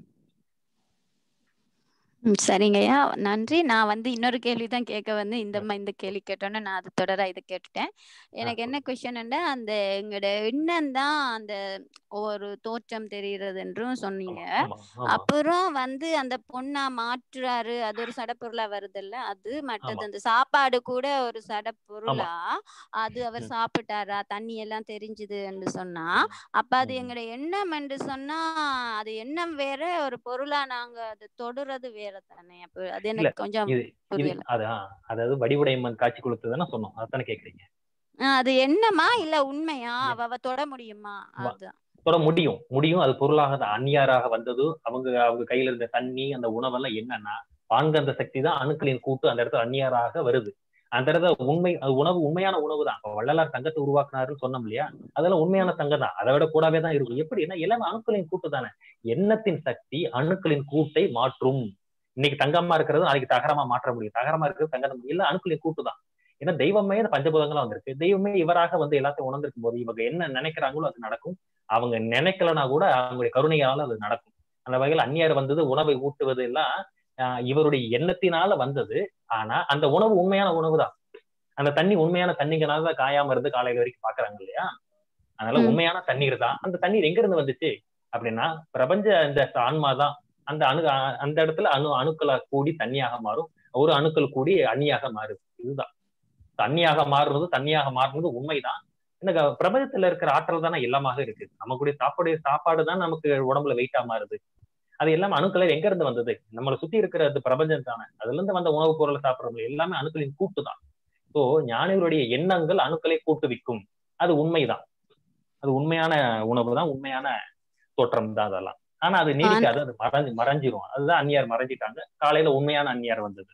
ம், சரிங்கய்யா நன்றி நான் வந்து இன்னொரு கேள்வி தான் கேட்க வந்து இந்த ம- இந்த கேள்வி கேட்டோன்னே நான் அது தொடர இதை கேட்டுட்டேன் எனக்கு என்ன கொஸ்டின்டா அந்த எங்களோட எண்ணம் தான் அந்த ஒரு தோற்றம் தெரிகிறது என்றும் சொன்னீங்க ஆமா ஆமா அப்புறம் வந்து அந்த பொண்ணா மாற்றுறாரு அது ஒரு சடப்பொருளா வருதுல்ல அது மற்றது ஆமா அந்த சாப்பாடு கூட ஒரு ஆமா சடப்பொருளா அது அவர் ம், சாப்பிட்டாரா தண்ணி எல்லாம் தெரிஞ்சுது என்று சொன்னா அப்ப அது ம், ம். எங்களோட எண்ணம் என்று சொன்னா அது எண்ணம் வேற ஒரு பொருளா நாங்க அது தொடுறது வேற தானே அப்ப அது இல்ல எனக்கு கொஞ்சம் இது இது புரியல அதான் அதாவது வடிவுடையம்மன் காட்சி கொடுத்ததுன்னு சொன்னோம் அதானே கேக்குறீங்க ஆஹ் அது எண்ணமா இல்ல உண்மையா அவ அவ தொட முடியுமா வ- அதுதான் தொட முடியும் முடியும் அது பொருளாக தான் அந்நியாராக வந்தது அவங்க அவங்க கையில இருந்த தண்ணி அந்த உணவெல்லாம் என்னன்னா பான்கந்த சக்தி தான் அணுக்களின் கூட்டு அந்த இடத்துல அந்நியாராக வருது அந்த இடத்துல உண்மை அது உணவு உண்மையான உணவு தான் இப்ப வள்ளலார் தங்கத்தை உருவாக்குனாருன்னு சொன்னோம் இல்லையா அதெல்லாம் உண்மையான தங்கம் தான் அதை விட கூடவே தான் இருக்கும் எப்படின்னா எல்லாமே அணுக்களின் கூட்டு தானே எண்ணத்தின் சக்தி அணுக்களின் கூட்டை மாற்றும் இன்னைக்கு தங்கமா இருக்கிறது நாளைக்கு தகரமா மாற்ற முடியும் தகரமா இருக்கிறது தங்கம் எல்லாம் அணுக்களின் கூட்டு தான் ஏன்னா தெய்வமே அந்த பஞ்சபூதங்களா வந்திருக்கு தெய்வமே இவராக வந்து எல்லாத்தையும் உணர்ந்திருக்கும் போது இவங்க என்ன நினைக்கிறாங்களோ அது நடக்கும் அவங்க நினைக்கலனா கூட அவங்களுடைய கருணையால அது நடக்கும் அந்த வகையில் அந்நியர் வந்தது உணவை ஊட்டுவது எல்லாம் ஆஹ் இவருடைய எண்ணத்தினால வந்தது ஆனா அந்த உணவு உண்மையான உணவு தான் அந்த தண்ணி உண்மையான தண்ணிங்கனால தான் காயாம இருந்து காலையில வரைக்கும் பாக்குறாங்க இல்லையா அதனால ம். உண்மையான தண்ணீர் தான் அந்த தண்ணீர் எங்க இருந்து வந்துச்சு அப்படின்னா பிரபஞ்ச அந்த ஆன்மா தான் அந்த அணு அ- அந்த இடத்துல அணு அணுக்களா கூடி தண்ணியாக மாறும் ஒரு அணுக்கள் கூடி அண்ணியாக மாறுது இதுதான் தண்ணியாக மாறுறது தண்ணியாக மாறுறது உண்மைதான் இந்த க- பிரபஞ்சத்துல இருக்கிற ஆற்றல் தானே எல்லாமாக இருக்கு நமக்குடைய சாப்பாடு சாப்பாடு தான் நமக்கு உடம்புல வெயிட்டா மாறுது அது எல்லாமே அணுக்கள் எங்க இருந்து வந்தது நம்மளை சுத்தி இருக்கிற அந்த பிரபஞ்சம் தானே அதுல இருந்து வந்த உணவுப் பொருளை சாப்பிடுறது எல்லாமே அணுக்களின் கூட்டு தான் ஸோ ஞானிகளுடைய எண்ணங்கள் அணுக்களை கூட்டுவிக்கும் அது உண்மைதான் அது உண்மையான உணவு தான் உண்மையான தோற்றம் தான் அதெல்லாம் ஆனா அது நீடிக்காது அது மறைஞ்சு மறைஞ்சிரும் அதுதான் அந்நியார் மறைஞ்சிட்டாங்க காலையில உண்மையான அந்நியார் வந்தது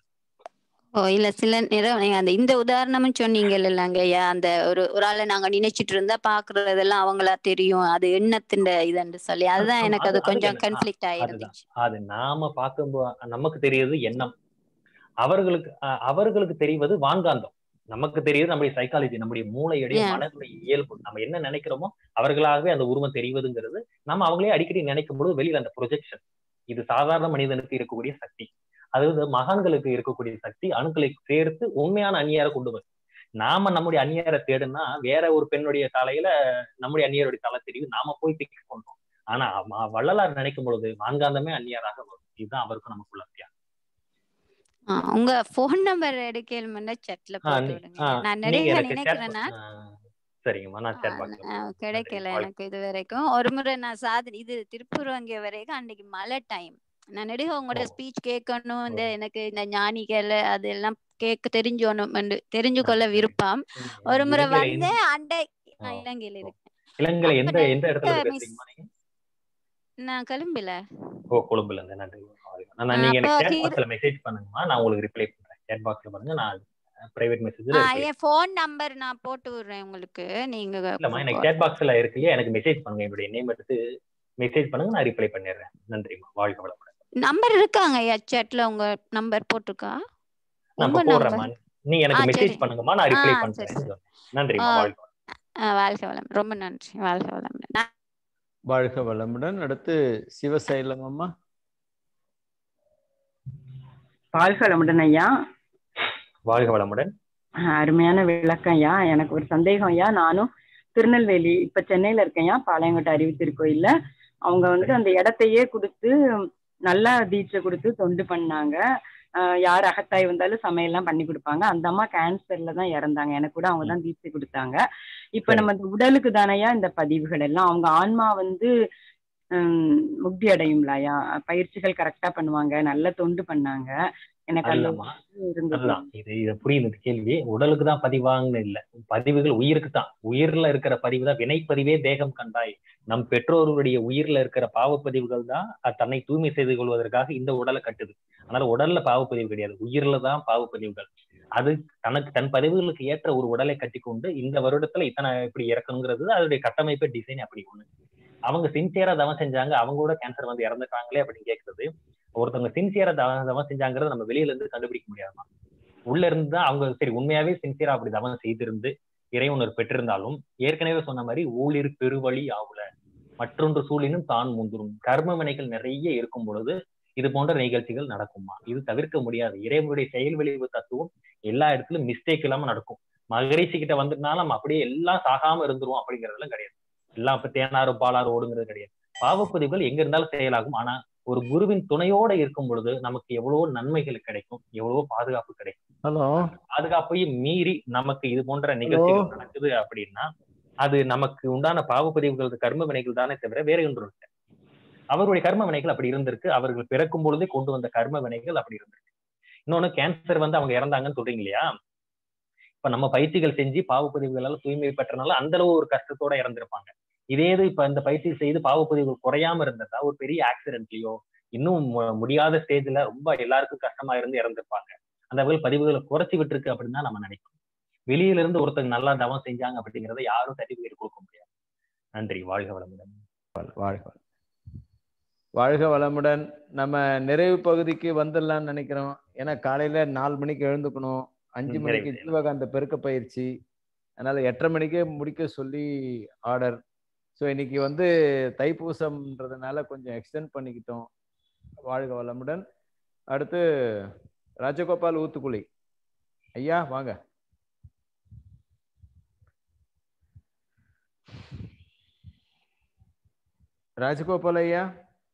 ஓ இல்ல சில நேரம் நீங்க அந்த இந்த உதாரணமும் சொன்னீங்க இல்லைங்க ஐயா அந்த ஒரு ஒரு ஆளை நாங்க நினைச்சிட்டு இருந்தா பாக்குறதெல்லாம் அவங்களா தெரியும் அது எண்ணத்தின் இதுன்னு சொல்லி அதுதான் ஆமா, எனக்கு அது அது அது கொஞ்சம் என்ன ஆ, கன்ஃபிளிக்ட் அதுதான் ஆயிருந்துச்சு அது நாம பார்க்கும்போது நமக்கு தெரியுது எண்ணம் அவர்களுக்கு அஹ், அவர்களுக்கு தெரிவது வான்காந்தம் நமக்கு தெரியுது நம்முடைய சைக்காலஜி நம்முடைய மூளையுடைய Yeah. மனதுடைய இயல்பு நம்ம என்ன நினைக்கிறோமோ அவர்களாகவே அந்த உருவம் தெரிவதுங்கிறது நம்ம அவங்களே அடிக்கடி நினைக்கும் பொழுது வெளியில அந்த ப்ரொஜெக்ஷன் இது சாதாரண மனிதனுக்கு இருக்கக்கூடிய சக்தி அதாவது மகான்களுக்கு இருக்கக்கூடிய சக்தி அணுக்களை சேர்த்து உண்மையான அந்நியாரை கொண்டு வரும் நாம நம்முடைய அந்நியாரை தேடுனா வேற ஒரு பெண்ணுடைய தலையில நம்முடைய அந்நியருடைய தலை தெரியும் நாம போய் பிக் பண்றோம் ஆனா ம- வள்ளலார் நினைக்கும் பொழுது வான்காந்தமே அந்நியராக வரும் இதுதான் அவருக்கும் நமக்குள்ள வித்தியாசம் ஆ, உங்க போன் நம்பர் எடுக்கலுமெண்டா chatல ஆ, போட்டு நீ- விடுங்க ஆ, நான் நீங்க நிறைய எனக்கு chat நினைக்கிறேன் box- நான் ஆ, சரிங்கம்மா நான் chat box-ல ஆ, போடுறேன். கிடைக்கல நன்றி. எனக்கு இது வரைக்கும் ஒரு முறை நான் சாதனை இது திருப்பூர் வங்கிய வரைக்கும் அன்னைக்கு மழை டைம் நான் நெடுக உங்களோட ஓ. ஸ்பீச் கேட்கணும் இந்த ஓ. எனக்கு இந்த ஞானிகள் அதெல்லாம் கேட்க தெரிஞ்சோணும் என்று தெரிஞ்சு ஆ, கொள்ள சரி. விருப்பம் ம், ஒரு முறை இலங்கையில எந்த வந்தேன் அண்டை ஓ, நான் இலங்கையில ஓ. இருக்கேன் இலங்கையில அப்ப எந்த எந்த இடத்துல நிறைய இருந்து மிஸ் பேசுறீங்கம்மா நீங்க நான் கொழும்புல ஓ கொழும்புல இருந்து நன்றி ஆ, நான் நீங்க அப்போ எனக்கு chat ஹீரோ box-ல மெசேஜ் பண்ணுங்கம்மா நான் உங்களுக்கு ரிப்ளை பண்றேன் chat box-ல பாருங்க நான் பிரைவேட் மெசேஜ்ல ஆ ரிப்ளை என் ஃபோன் நம்பர் நான் போட்டு விடுறேன் உங்களுக்கு நீங்க இல்லம்மா போ- எனக்கு chat box-ல இருக்கு இல்லையா எனக்கு மெசேஜ் பண்ணுங்க என்னுடைய நேம் எடுத்து மெசேஜ் பண்ணுங்க நான் ரிப்ளை பண்ணிடுறேன் நன்றிம்மா வாழ்க வளமுடன் நம்பர் இருக்காங்க ஐயா chatல உங்க நம்பர் போட்டிருக்கா நான் உங்க இப்ப போடுறேம்மா நம்பர் நீங்க ஆ எனக்கு மெசேஜ் சரி பண்ணுங்கம்மா நான் ஆ ரிப்ளை சரி பண்றேன் சரி ஆ நன்றிம்மா வாழ்க வளமுடன். ஆ, வாழ்க வளம் ரொம்ப நன்றி வாழ்க வளம் நான் வாழ்க வளமுடன் அடுத்து சிவசைலம் அம்மா வாழ்க வளமுடன் ஐயா வாழ்க வளமுடன் ஆஹ் அருமையான விளக்கம் ஐயா எனக்கு ஒரு சந்தேகம் ஐயா நானும் திருநெல்வேலி இப்ப சென்னையில இருக்கேன்யா பாளையங்கோட்டை அறிவு திருக்கோயில்ல அவங்க வந்து அந்த இடத்தையே கொடுத்து நல்லா தீட்சை கொடுத்து தொண்டு பண்ணாங்க ஆஹ் யார் அகத்தாய் வந்தாலும் சமையல்லாம் பண்ணி கொடுப்பாங்க அந்த அம்மா கேன்சர்ல தான் இறந்தாங்க எனக்கு கூட அவங்க தான் தீட்சை கொடுத்தாங்க இப்ப சரி நம்ம இந்த உடலுக்கு தானையா இந்த பதிவுகள் எல்லாம் அவங்க ஆன்மா வந்து ஹம், முக்தி அடையும்லாயா பயிற்சிகள் கரெக்டா பண்ணுவாங்க நல்ல தொண்டு பண்ணாங்க எனக்கு அந்த அதுதாம்மா ஒரு இருந்தது அதுதான் இது இது புரியுது இந்த கேள்வி உடலுக்கு தான் பதிவாங்கன்னு இல்ல பதிவுகள் உயிருக்கு தான் உயிர்ல இருக்கிற பதிவு தான் வினைப்பதிவே தேகம் கண்டாய் நம் பெற்றோர்களுடைய உயிர்ல இருக்கிற பாவப்பதிவுகள் தான் அது தன்னை தூய்மை செய்து கொள்வதற்காக இந்த உடலை கட்டுது அதனால உடல்ல பாவப்பதிவு கிடையாது உயிர்ல தான் பாவப்பதிவுகள் அது தனக்கு தன் பதிவுகளுக்கு ஏற்ற ஒரு உடலை கட்டிக்கொண்டு இந்த வருடத்துல இத்தனை இப்படி இறக்கணுங்கிறது அதோடைய கட்டமைப்பு டிசைன் அப்படி ஒண்ணு அவங்க சின்சியரா தவம் செஞ்சாங்க அவங்க கூட கேன்சர் வந்து இறந்துட்டாங்களே அப்படின்னு கேட்கறது ஒருத்தவங்க சின்சியரா தவம் தவம் செஞ்சாங்கிறத நம்ம வெளியில இருந்து கண்டுபிடிக்க முடியாதுமா உள்ள இருந்து தான் அவங்க சரி உண்மையாவே சின்சியரா அப்படி தவம் செய்திருந்து இறைவுணர் பெற்றிருந்தாலும் ஏற்கனவே சொன்ன மாதிரி ஊழிர் பெருவழி ஆவுல மற்றொன்று சூழினும் தான் முந்துரும் கர்ம வினைகள் நிறைய இருக்கும் பொழுது இது போன்ற நிகழ்ச்சிகள் நடக்குமா இது தவிர்க்க முடியாது இறைவனுடைய செயல் விளைவு தத்துவம் எல்லா இடத்துலயும் மிஸ்டேக் இல்லாம நடக்கும் மகரிஷி கிட்ட வந்துட்டனால நம்ம அப்படியே எல்லாம் சாகாம இருந்துருவோம் அப்படிங்கறதெல்லாம் கிடையாது எல்லாம் இப்ப தேனாறு பாலாறு ஓடுங்கிறது கிடையாது பாவப்பதிவுகள் எங்க இருந்தாலும் செயலாகும் ஆனா ஒரு குருவின் துணையோட இருக்கும் பொழுது நமக்கு எவ்வளவோ நன்மைகள் கிடைக்கும் எவ்வளவோ பாதுகாப்பு கிடைக்கும் ஹலோ பாதுகாப்பையும் மீறி நமக்கு இது போன்ற நிகழ்ச்சிகள் நடக்குது அப்படின்னா அது நமக்கு உண்டான பாவப்பதிவுகள் கர்ம வினைகள் தானே தவிர வேற ஒன்று இல்லை அவருடைய கர்ம வினைகள் அப்படி இருந்திருக்கு அவர்கள் பிறக்கும் பொழுதே கொண்டு வந்த கர்ம வினைகள் அப்படி இருந்திருக்கு இன்னொன்னு கேன்சர் வந்து அவங்க இறந்தாங்கன்னு சொல்றீங்க இல்லையா இப்ப நம்ம பயிற்சிகள் செஞ்சு பாவப்பதிவுகளால தூய்மை பெற்றனால அந்த அளவு ஒரு கஷ்டத்தோட இறந்திருப்பாங்க இதே இது இப்ப இந்த பயிற்சி செய்து பாவப்பதிவுகள் குறையாம இருந்ததா ஒரு பெரிய ஆக்சிடென்ட்லயோ இன்னும் மு- முடியாத ஸ்டேஜ்ல ரொம்ப எல்லாருக்கும் கஷ்டமா இருந்து இறந்திருப்பாங்க அந்த வகையில் பதிவுகளை குறைச்சி விட்டுருக்கு அப்படின்னு தான் நம்ம நினைக்கிறோம் வெளியில இருந்து ஒருத்தங்க நல்லா தவம் செஞ்சாங்க அப்படிங்கறத யாரும் சர்டிபிகேட் கொடுக்க முடியாது நன்றி வாழ்க வளமுடன் வாழ்க வளம். வாழ்க வளமுடன் நம்ம நிறைவு பகுதிக்கு வந்துடலாம்னு நினைக்கிறோம் ஏன்னா காலையில நாலு மணிக்கு எழுந்துக்கணும் அஞ்சு ம், மணிக்கு நிறைவு ஜீவகாந்த பெருக்க பயிற்சி அதனால எட்டரை மணிக்கே முடிக்க சொல்லி ஆர்டர் ஸோ இன்னைக்கு வந்து தைப்பூசம்ன்றதுனால கொஞ்சம் எக்ஸ்டெண்ட் பண்ணிக்கிட்டோம் வாழ்க வளமுடன் அடுத்து ராஜகோபால் ஊத்துக்குழி ஐயா வாங்க ராஜகோபால் ஐயா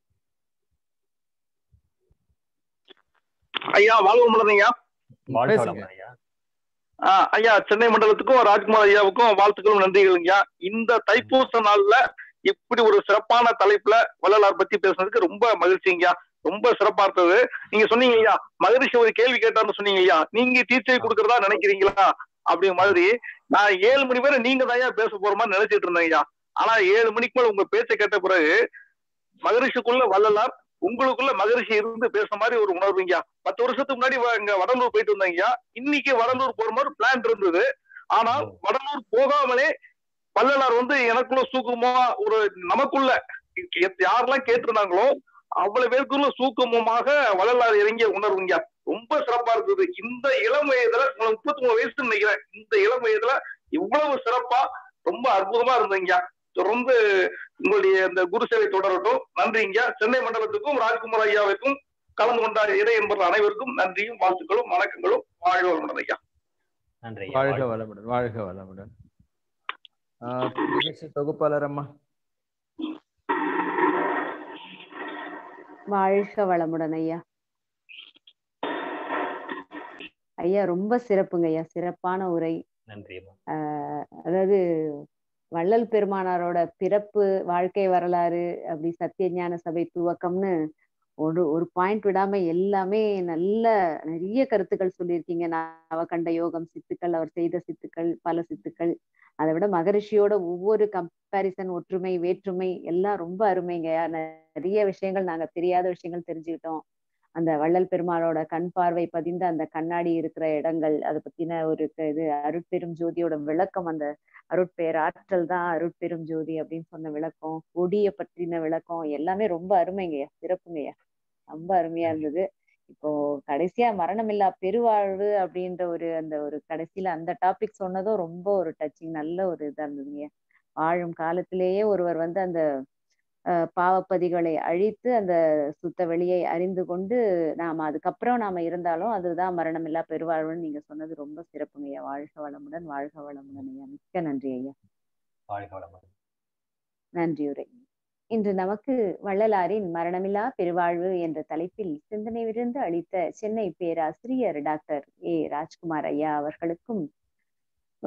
ஐயா வாழ்வு முடியுங்க வாழ்க பேசுங்க. வளமுடன் ஐயா ஆஹ் ஐயா சென்னை மண்டலத்துக்கும் ராஜ்குமார் ஐயாவுக்கும் வாழ்த்துக்களும் நன்றிகளுங்கய்யா இந்த தைப்பூச நாள்ல இப்படி ஒரு சிறப்பான தலைப்புல வள்ளலார் பத்தி பேசுனதுக்கு ரொம்ப மகிழ்ச்சிங்கய்யா ரொம்ப சிறப்பா இருந்தது நீங்க சொன்னீங்க ஐயா மகரிஷி ஒரு கேள்வி கேட்டாருன்னு சொன்னீங்க ஐயா நீங்க டீச்சர் கொடுக்கறதா நினைக்கிறீங்களா அப்படிங்கிற மாதிரி நான் ஏழு மணி வரை நீங்க தான் பேச போற மாதிரி நினைச்சிட்டு இருந்தேன் ஐயா ஆனா ஏழு மணிக்கு மேல உங்க பேச்சை கேட்ட பிறகு மகரிஷிக்குள்ள வள்ளலார் உங்களுக்குள்ள மகரிஷி இருந்து பேசுற மாதிரி ஒரு உணர்வுங்கய்யா பத்து வருஷத்துக்கு முன்னாடி வ- இங்க வடலூர் போயிட்டு வந்தேங்கய்யா இன்னைக்கு வடலூர் போற மாதிரி பிளான் இருந்தது ஆனால் வடலூர் போகாமலே வள்ளலார் வந்து எனக்குள்ள சூக்குமா ஒரு நமக்குள்ள எத்- யாரெல்லாம் கேட்டிருந்தாங்களோ அவ்வளவு பேருக்குள்ள சூக்குமமாக வள்ளலார் இறங்கிய உணர்வுங்க ரொம்ப சிறப்பா இருந்தது இந்த இளம் வயதுல முப்பத்தி மூணு வயசு நினைக்கிறேன் இந்த இளம் வயதுல இவ்வளவு சிறப்பா ரொம்ப அற்புதமா இருந்தீங்க தொடர்ந்து உங்களுடைய இந்த குரு சேவை தொடரட்டும் நன்றிங்க சென்னை மண்டலத்துக்கும் ராஜ்குமார் ஐயாவுக்கும் கலந்து கொண்ட இறை என்பவர் அனைவருக்கும் நன்றியும் வாழ்த்துக்களும் வணக்கங்களும் வாழ்க வளமுடன் ஐயா நன்றி ஐயா வாழ்க வாழ்க வளமுடன் வாழ்க வளமுடன் ஆஹ் நிகழ்ச்சி தொகுப்பாளர் அம்மா வாழ்க வளமுடன் ஐயா ஐயா ரொம்ப சிறப்புங்க ஐயா சிறப்பான உரை நன்றி அம்மா. ஆஹ் அதாவது வள்ளல் பெருமானாரோட பிறப்பு வாழ்க்கை வரலாறு அப்படி சத்தியஞான சபை துவக்கம்னு ஒரு ஒரு பாயிண்ட் விடாம எல்லாமே நல்ல நிறைய கருத்துக்கள் சொல்லியிருக்கீங்க நவகண்ட யோகம் சித்துக்கள் அவர் செய்த சித்துக்கள் பல சித்துக்கள் அதை விட மகரிஷியோட ஒவ்வொரு கம்பாரிசன் ஒற்றுமை வேற்றுமை எல்லாம் ரொம்ப அருமைங்க நிறைய விஷயங்கள் நாங்க தெரியாத விஷயங்கள் தெரிஞ்சுக்கிட்டோம் அந்த வள்ளல் பெருமாளோட கண் பார்வை பதிந்த அந்த கண்ணாடி இருக்கிற இடங்கள் அதை பத்தின ஒரு க- இது அருட்பெரும் ஜோதியோட விளக்கம் அந்த அருட்பேர் ஆற்றல் தான் அருட்பெரும் ஜோதி அப்படின்னு சொன்ன விளக்கம் கொடிய பற்றின விளக்கம் எல்லாமே ரொம்ப அருமைங்கய்யா சிறப்புங்கய்யா ரொம்ப அருமையா இருந்தது இப்போ கடைசியா மரணமில்லா பெருவாழ்வு அப்படின்ற ஒரு அந்த ஒரு கடைசியில அந்த டாபிக் சொன்னதும் ரொம்ப ஒரு டச்சிங் நல்ல ஒரு இதா இருந்ததுங்க வாழும் காலத்திலேயே ஒருவர் வந்து அந்த அஹ், பாவப்பதிகளை அழித்து அந்த சுத்த வெளியை அறிந்து கொண்டு நாம அதுக்கப்புறம் நாம இருந்தாலும் அதுதான் மரணமில்லா பெருவாழ்வுன்னு நீங்க சொன்னது ரொம்ப சிறப்புங்கய்யா வாழ்க வளமுடன் வாழ்க வளமுடன் ஐயா மிக்க நன்றி ஐயா வாழ்க வளமுடன் நன்றியுரை இன்று நமக்கு வள்ளலாரின் மரணமில்லா பெருவாழ்வு என்ற தலைப்பில் சிந்தனை விருந்து அளித்த சென்னை பேராசிரியர் டாக்டர் ஏ ராஜ்குமார் ஐயா அவர்களுக்கும்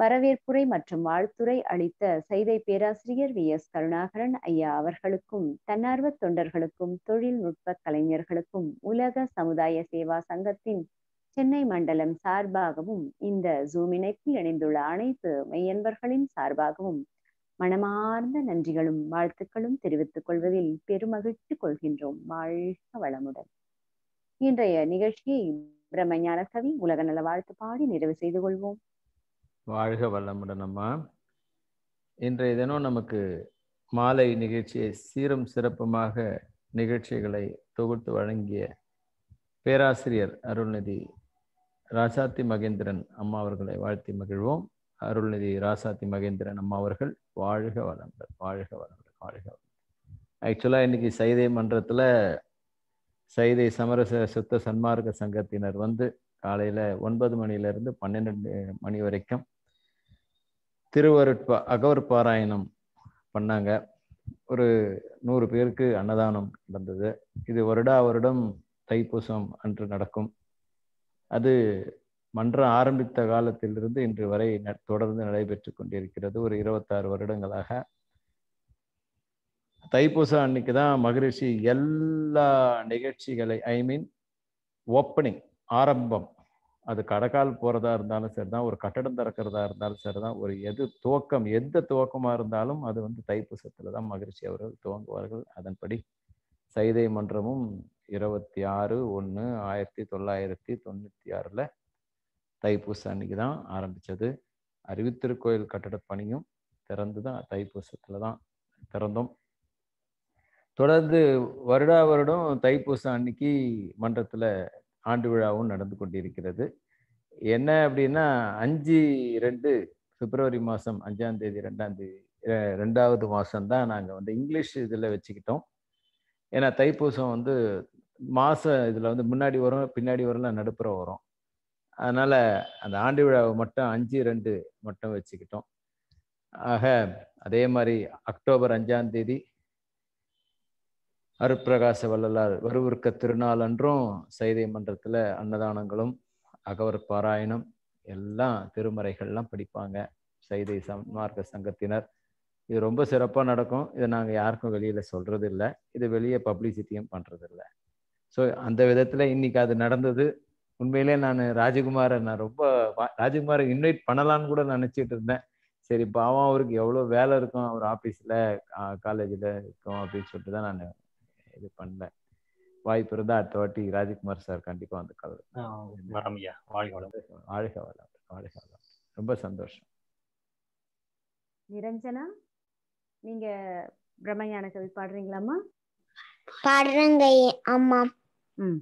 வரவேற்புரை மற்றும் வாழ்த்துரை அளித்த சைதை பேராசிரியர் வி எஸ் கருணாகரன் ஐயா அவர்களுக்கும் தன்னார்வ தொண்டர்களுக்கும் தொழில்நுட்ப கலைஞர்களுக்கும் உலக சமுதாய சேவா சங்கத்தின் சென்னை மண்டலம் சார்பாகவும் இந்த ஜூம் இணைப்பில் இணைந்துள்ள அனைத்து மெய்யன்பர்களின் சார்பாகவும் மனமார்ந்த நன்றிகளும் வாழ்த்துக்களும் தெரிவித்துக் கொள்வதில் பெருமகிழ்ச்சி கொள்கின்றோம் வாழ்க வளமுடன் இன்றைய நிகழ்ச்சியை பிரம்மஞான கவி உலக நல வாழ்த்து பாடி நிறைவு செய்து கொள்வோம் வாழ்க வளமுடன் அம்மா இன்றைய தினம் நமக்கு மாலை நிகழ்ச்சியை சீரும் சிறப்புமாக நிகழ்ச்சிகளை தொகுத்து வழங்கிய பேராசிரியர் அருள்நிதி ராசாத்தி மகேந்திரன் அம்மா அவர்களை வாழ்த்தி மகிழ்வோம் அருள்நிதி ராசாத்தி மகேந்திரன் அம்மா அவர்கள் வாழ்க வளமுடன் வாழ்க வளமுடன் வாழ்க வளமுடன் ஆக்சுவலாக இன்னைக்கு சைதை மன்றத்தில் சைதை சமரச சுத்த சன்மார்க்க சங்கத்தினர் வந்து காலையில் ஒன்பது மணிலேருந்து பன்னிரெண்டு மணி வரைக்கும் திருவருட்பா அகவர் பாராயணம் பண்ணாங்க ஒரு நூறு பேருக்கு அன்னதானம் நடந்தது இது வருடா வருடம் தைப்பூசம் அன்று நடக்கும் அது மன்றம் ஆரம்பித்த காலத்திலிருந்து இன்று வரை தொடர்ந்து நடைபெற்று கொண்டிருக்கிறது ஒரு இருபத்தாறு வருடங்களாக தைப்பூசம் அன்னைக்கு தான் மகரிஷி எல்லா நிகழ்ச்சிகளை ஐ மீன் ஓப்பனிங் ஆரம்பம் அது கடைக்கால் போகிறதா இருந்தாலும் சரி தான் ஒரு கட்டடம் திறக்கிறதா இருந்தாலும் சரி தான் ஒரு எது துவக்கம் எந்த துவக்கமாக இருந்தாலும் அது வந்து தைப்பூசத்தில் தான் மகிழ்ச்சி அவர்கள் துவங்குவார்கள் அதன்படி சைதை மன்றமும் இருபத்தி ஆறு ஒன்று ஆயிரத்தி தொள்ளாயிரத்தி தொண்ணூற்றி ஆறில் தைப்பூசம் அன்னைக்கு தான் ஆரம்பித்தது அறிவித்திருக்கோயில் கட்டட பணியும் திறந்து தான் தைப்பூசத்தில் தான் திறந்தோம் தொடர்ந்து வருடா வருடம் தைப்பூசம் அன்னைக்கு மன்றத்தில் ஆண்டு விழாவும் நடந்து கொண்டிருக்கிறது என்ன அப்படின்னா அஞ்சு ரெண்டு பிப்ரவரி மாதம் அஞ்சாம் தேதி ரெண்டாம் தேதி ரெண்டாவது மாதம் தான் நாங்கள் வந்து இங்கிலீஷ் இதில் வச்சுக்கிட்டோம் ஏன்னா தைப்பூசம் வந்து மாதம் இதில் வந்து முன்னாடி வரும் பின்னாடி வரலாம் நடுப்புற வரும் அதனால் அந்த ஆண்டு விழாவை மட்டும் அஞ்சு ரெண்டு மட்டும் வச்சுக்கிட்டோம் ஆக அதே மாதிரி அக்டோபர் அஞ்சாம் தேதி அருப்பிரகாச வள்ளலார் வருவிற்க திருநாள் அன்றும் சைதை மன்றத்தில் அன்னதானங்களும் அகவர் பாராயணம் எல்லாம் திருமறைகள்லாம் படிப்பாங்க சைதை சன்மார்க்க சங்கத்தினர் இது ரொம்ப சிறப்பாக நடக்கும் இதை நாங்கள் யாருக்கும் வெளியில் சொல்கிறது இல்லை இது வெளியே பப்ளிசிட்டியும் பண்ணுறது இல்லை ஸோ அந்த விதத்தில் இன்னைக்கு அது நடந்தது உண்மையிலே நான் ராஜகுமாரை நான் ரொம்ப ராஜகுமாரை இன்வைட் பண்ணலான்னு கூட நினச்சிட்டு இருந்தேன் சரி பாவம் அவருக்கு எவ்வளோ வேலை இருக்கும் அவர் ஆஃபீஸில் காலேஜில் இருக்கும் அப்படின்னு சொல்லிட்டு தான் நான் இது பண்ணல வாய்ப்பு இருந்தா அடுத்த வாட்டி ராஜ்குமார் சார் கண்டிப்பா வந்து கலந்து வரம்யா வாழ்க வளம் வாழ்க வளம் வாழ்க வளம் ரொம்ப சந்தோஷம் நிரஞ்சனா நீங்க பிரம்மஞான கவி பாடுறீங்களாமா பாடுறேங்க அம்மா ம்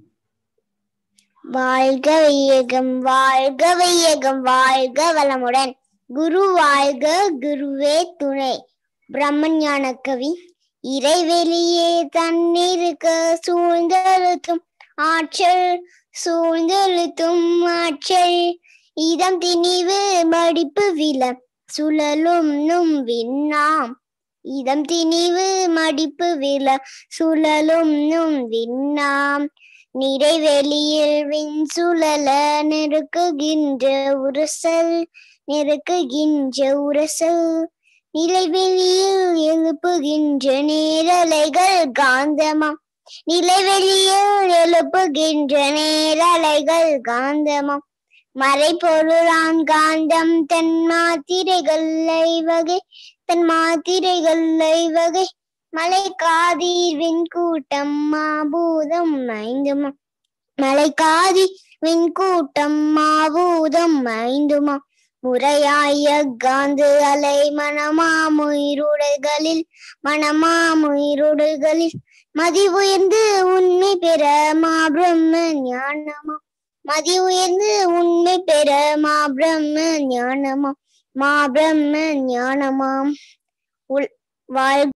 வாழ்க வையகம் வாழ்க வையகம் வாழ்க வளமுடன் குரு வாழ்க குருவே துணை பிரம்மஞான கவி இறைவெளியே தன்னிருக்க சூழ்ந்தெழுத்தும் ஆற்றல் சூழ்ந்தெழுத்தும் ஆற்றல் இதம் திணிவு மடிப்பு வில சுழலும் நும் விண்ணாம் இதம் திணிவு மடிப்பு வில சுழலும் நும் விண்ணாம் நிறைவெளியில் விண் சுழல நெருக்குகின்ற உரசல் நெருக்குகின்ற உரசல் நிலைவெளியில் எழுப்புகின்ற நேரலைகள் காந்தமாம் நிலைவெளியில் எழுப்புகின்ற நேரலைகள் காந்தமாம் மறைபொருளான் காந்தம் தன் மாத்திரைகள் வகை தன் மாத்திரைகள் வகை மலை காதீர் விண்கூட்டம் மாபூதம் ஐந்துமா மலை காதீர் விண்கூட்டம் மாபூதம் ஐந்துமா முறையாய காந்து அலை மனமாமுயிருடுகளில் மனமாமுயிருடுகளில் மதி உயர்ந்து உண்மை பெற மா பிரம்ம ஞானமா மதி உயர்ந்து உண்மை பெற மா பிரம்ம ஞானமா மா பிரம்ம ஞானமாம் உள் வாழ்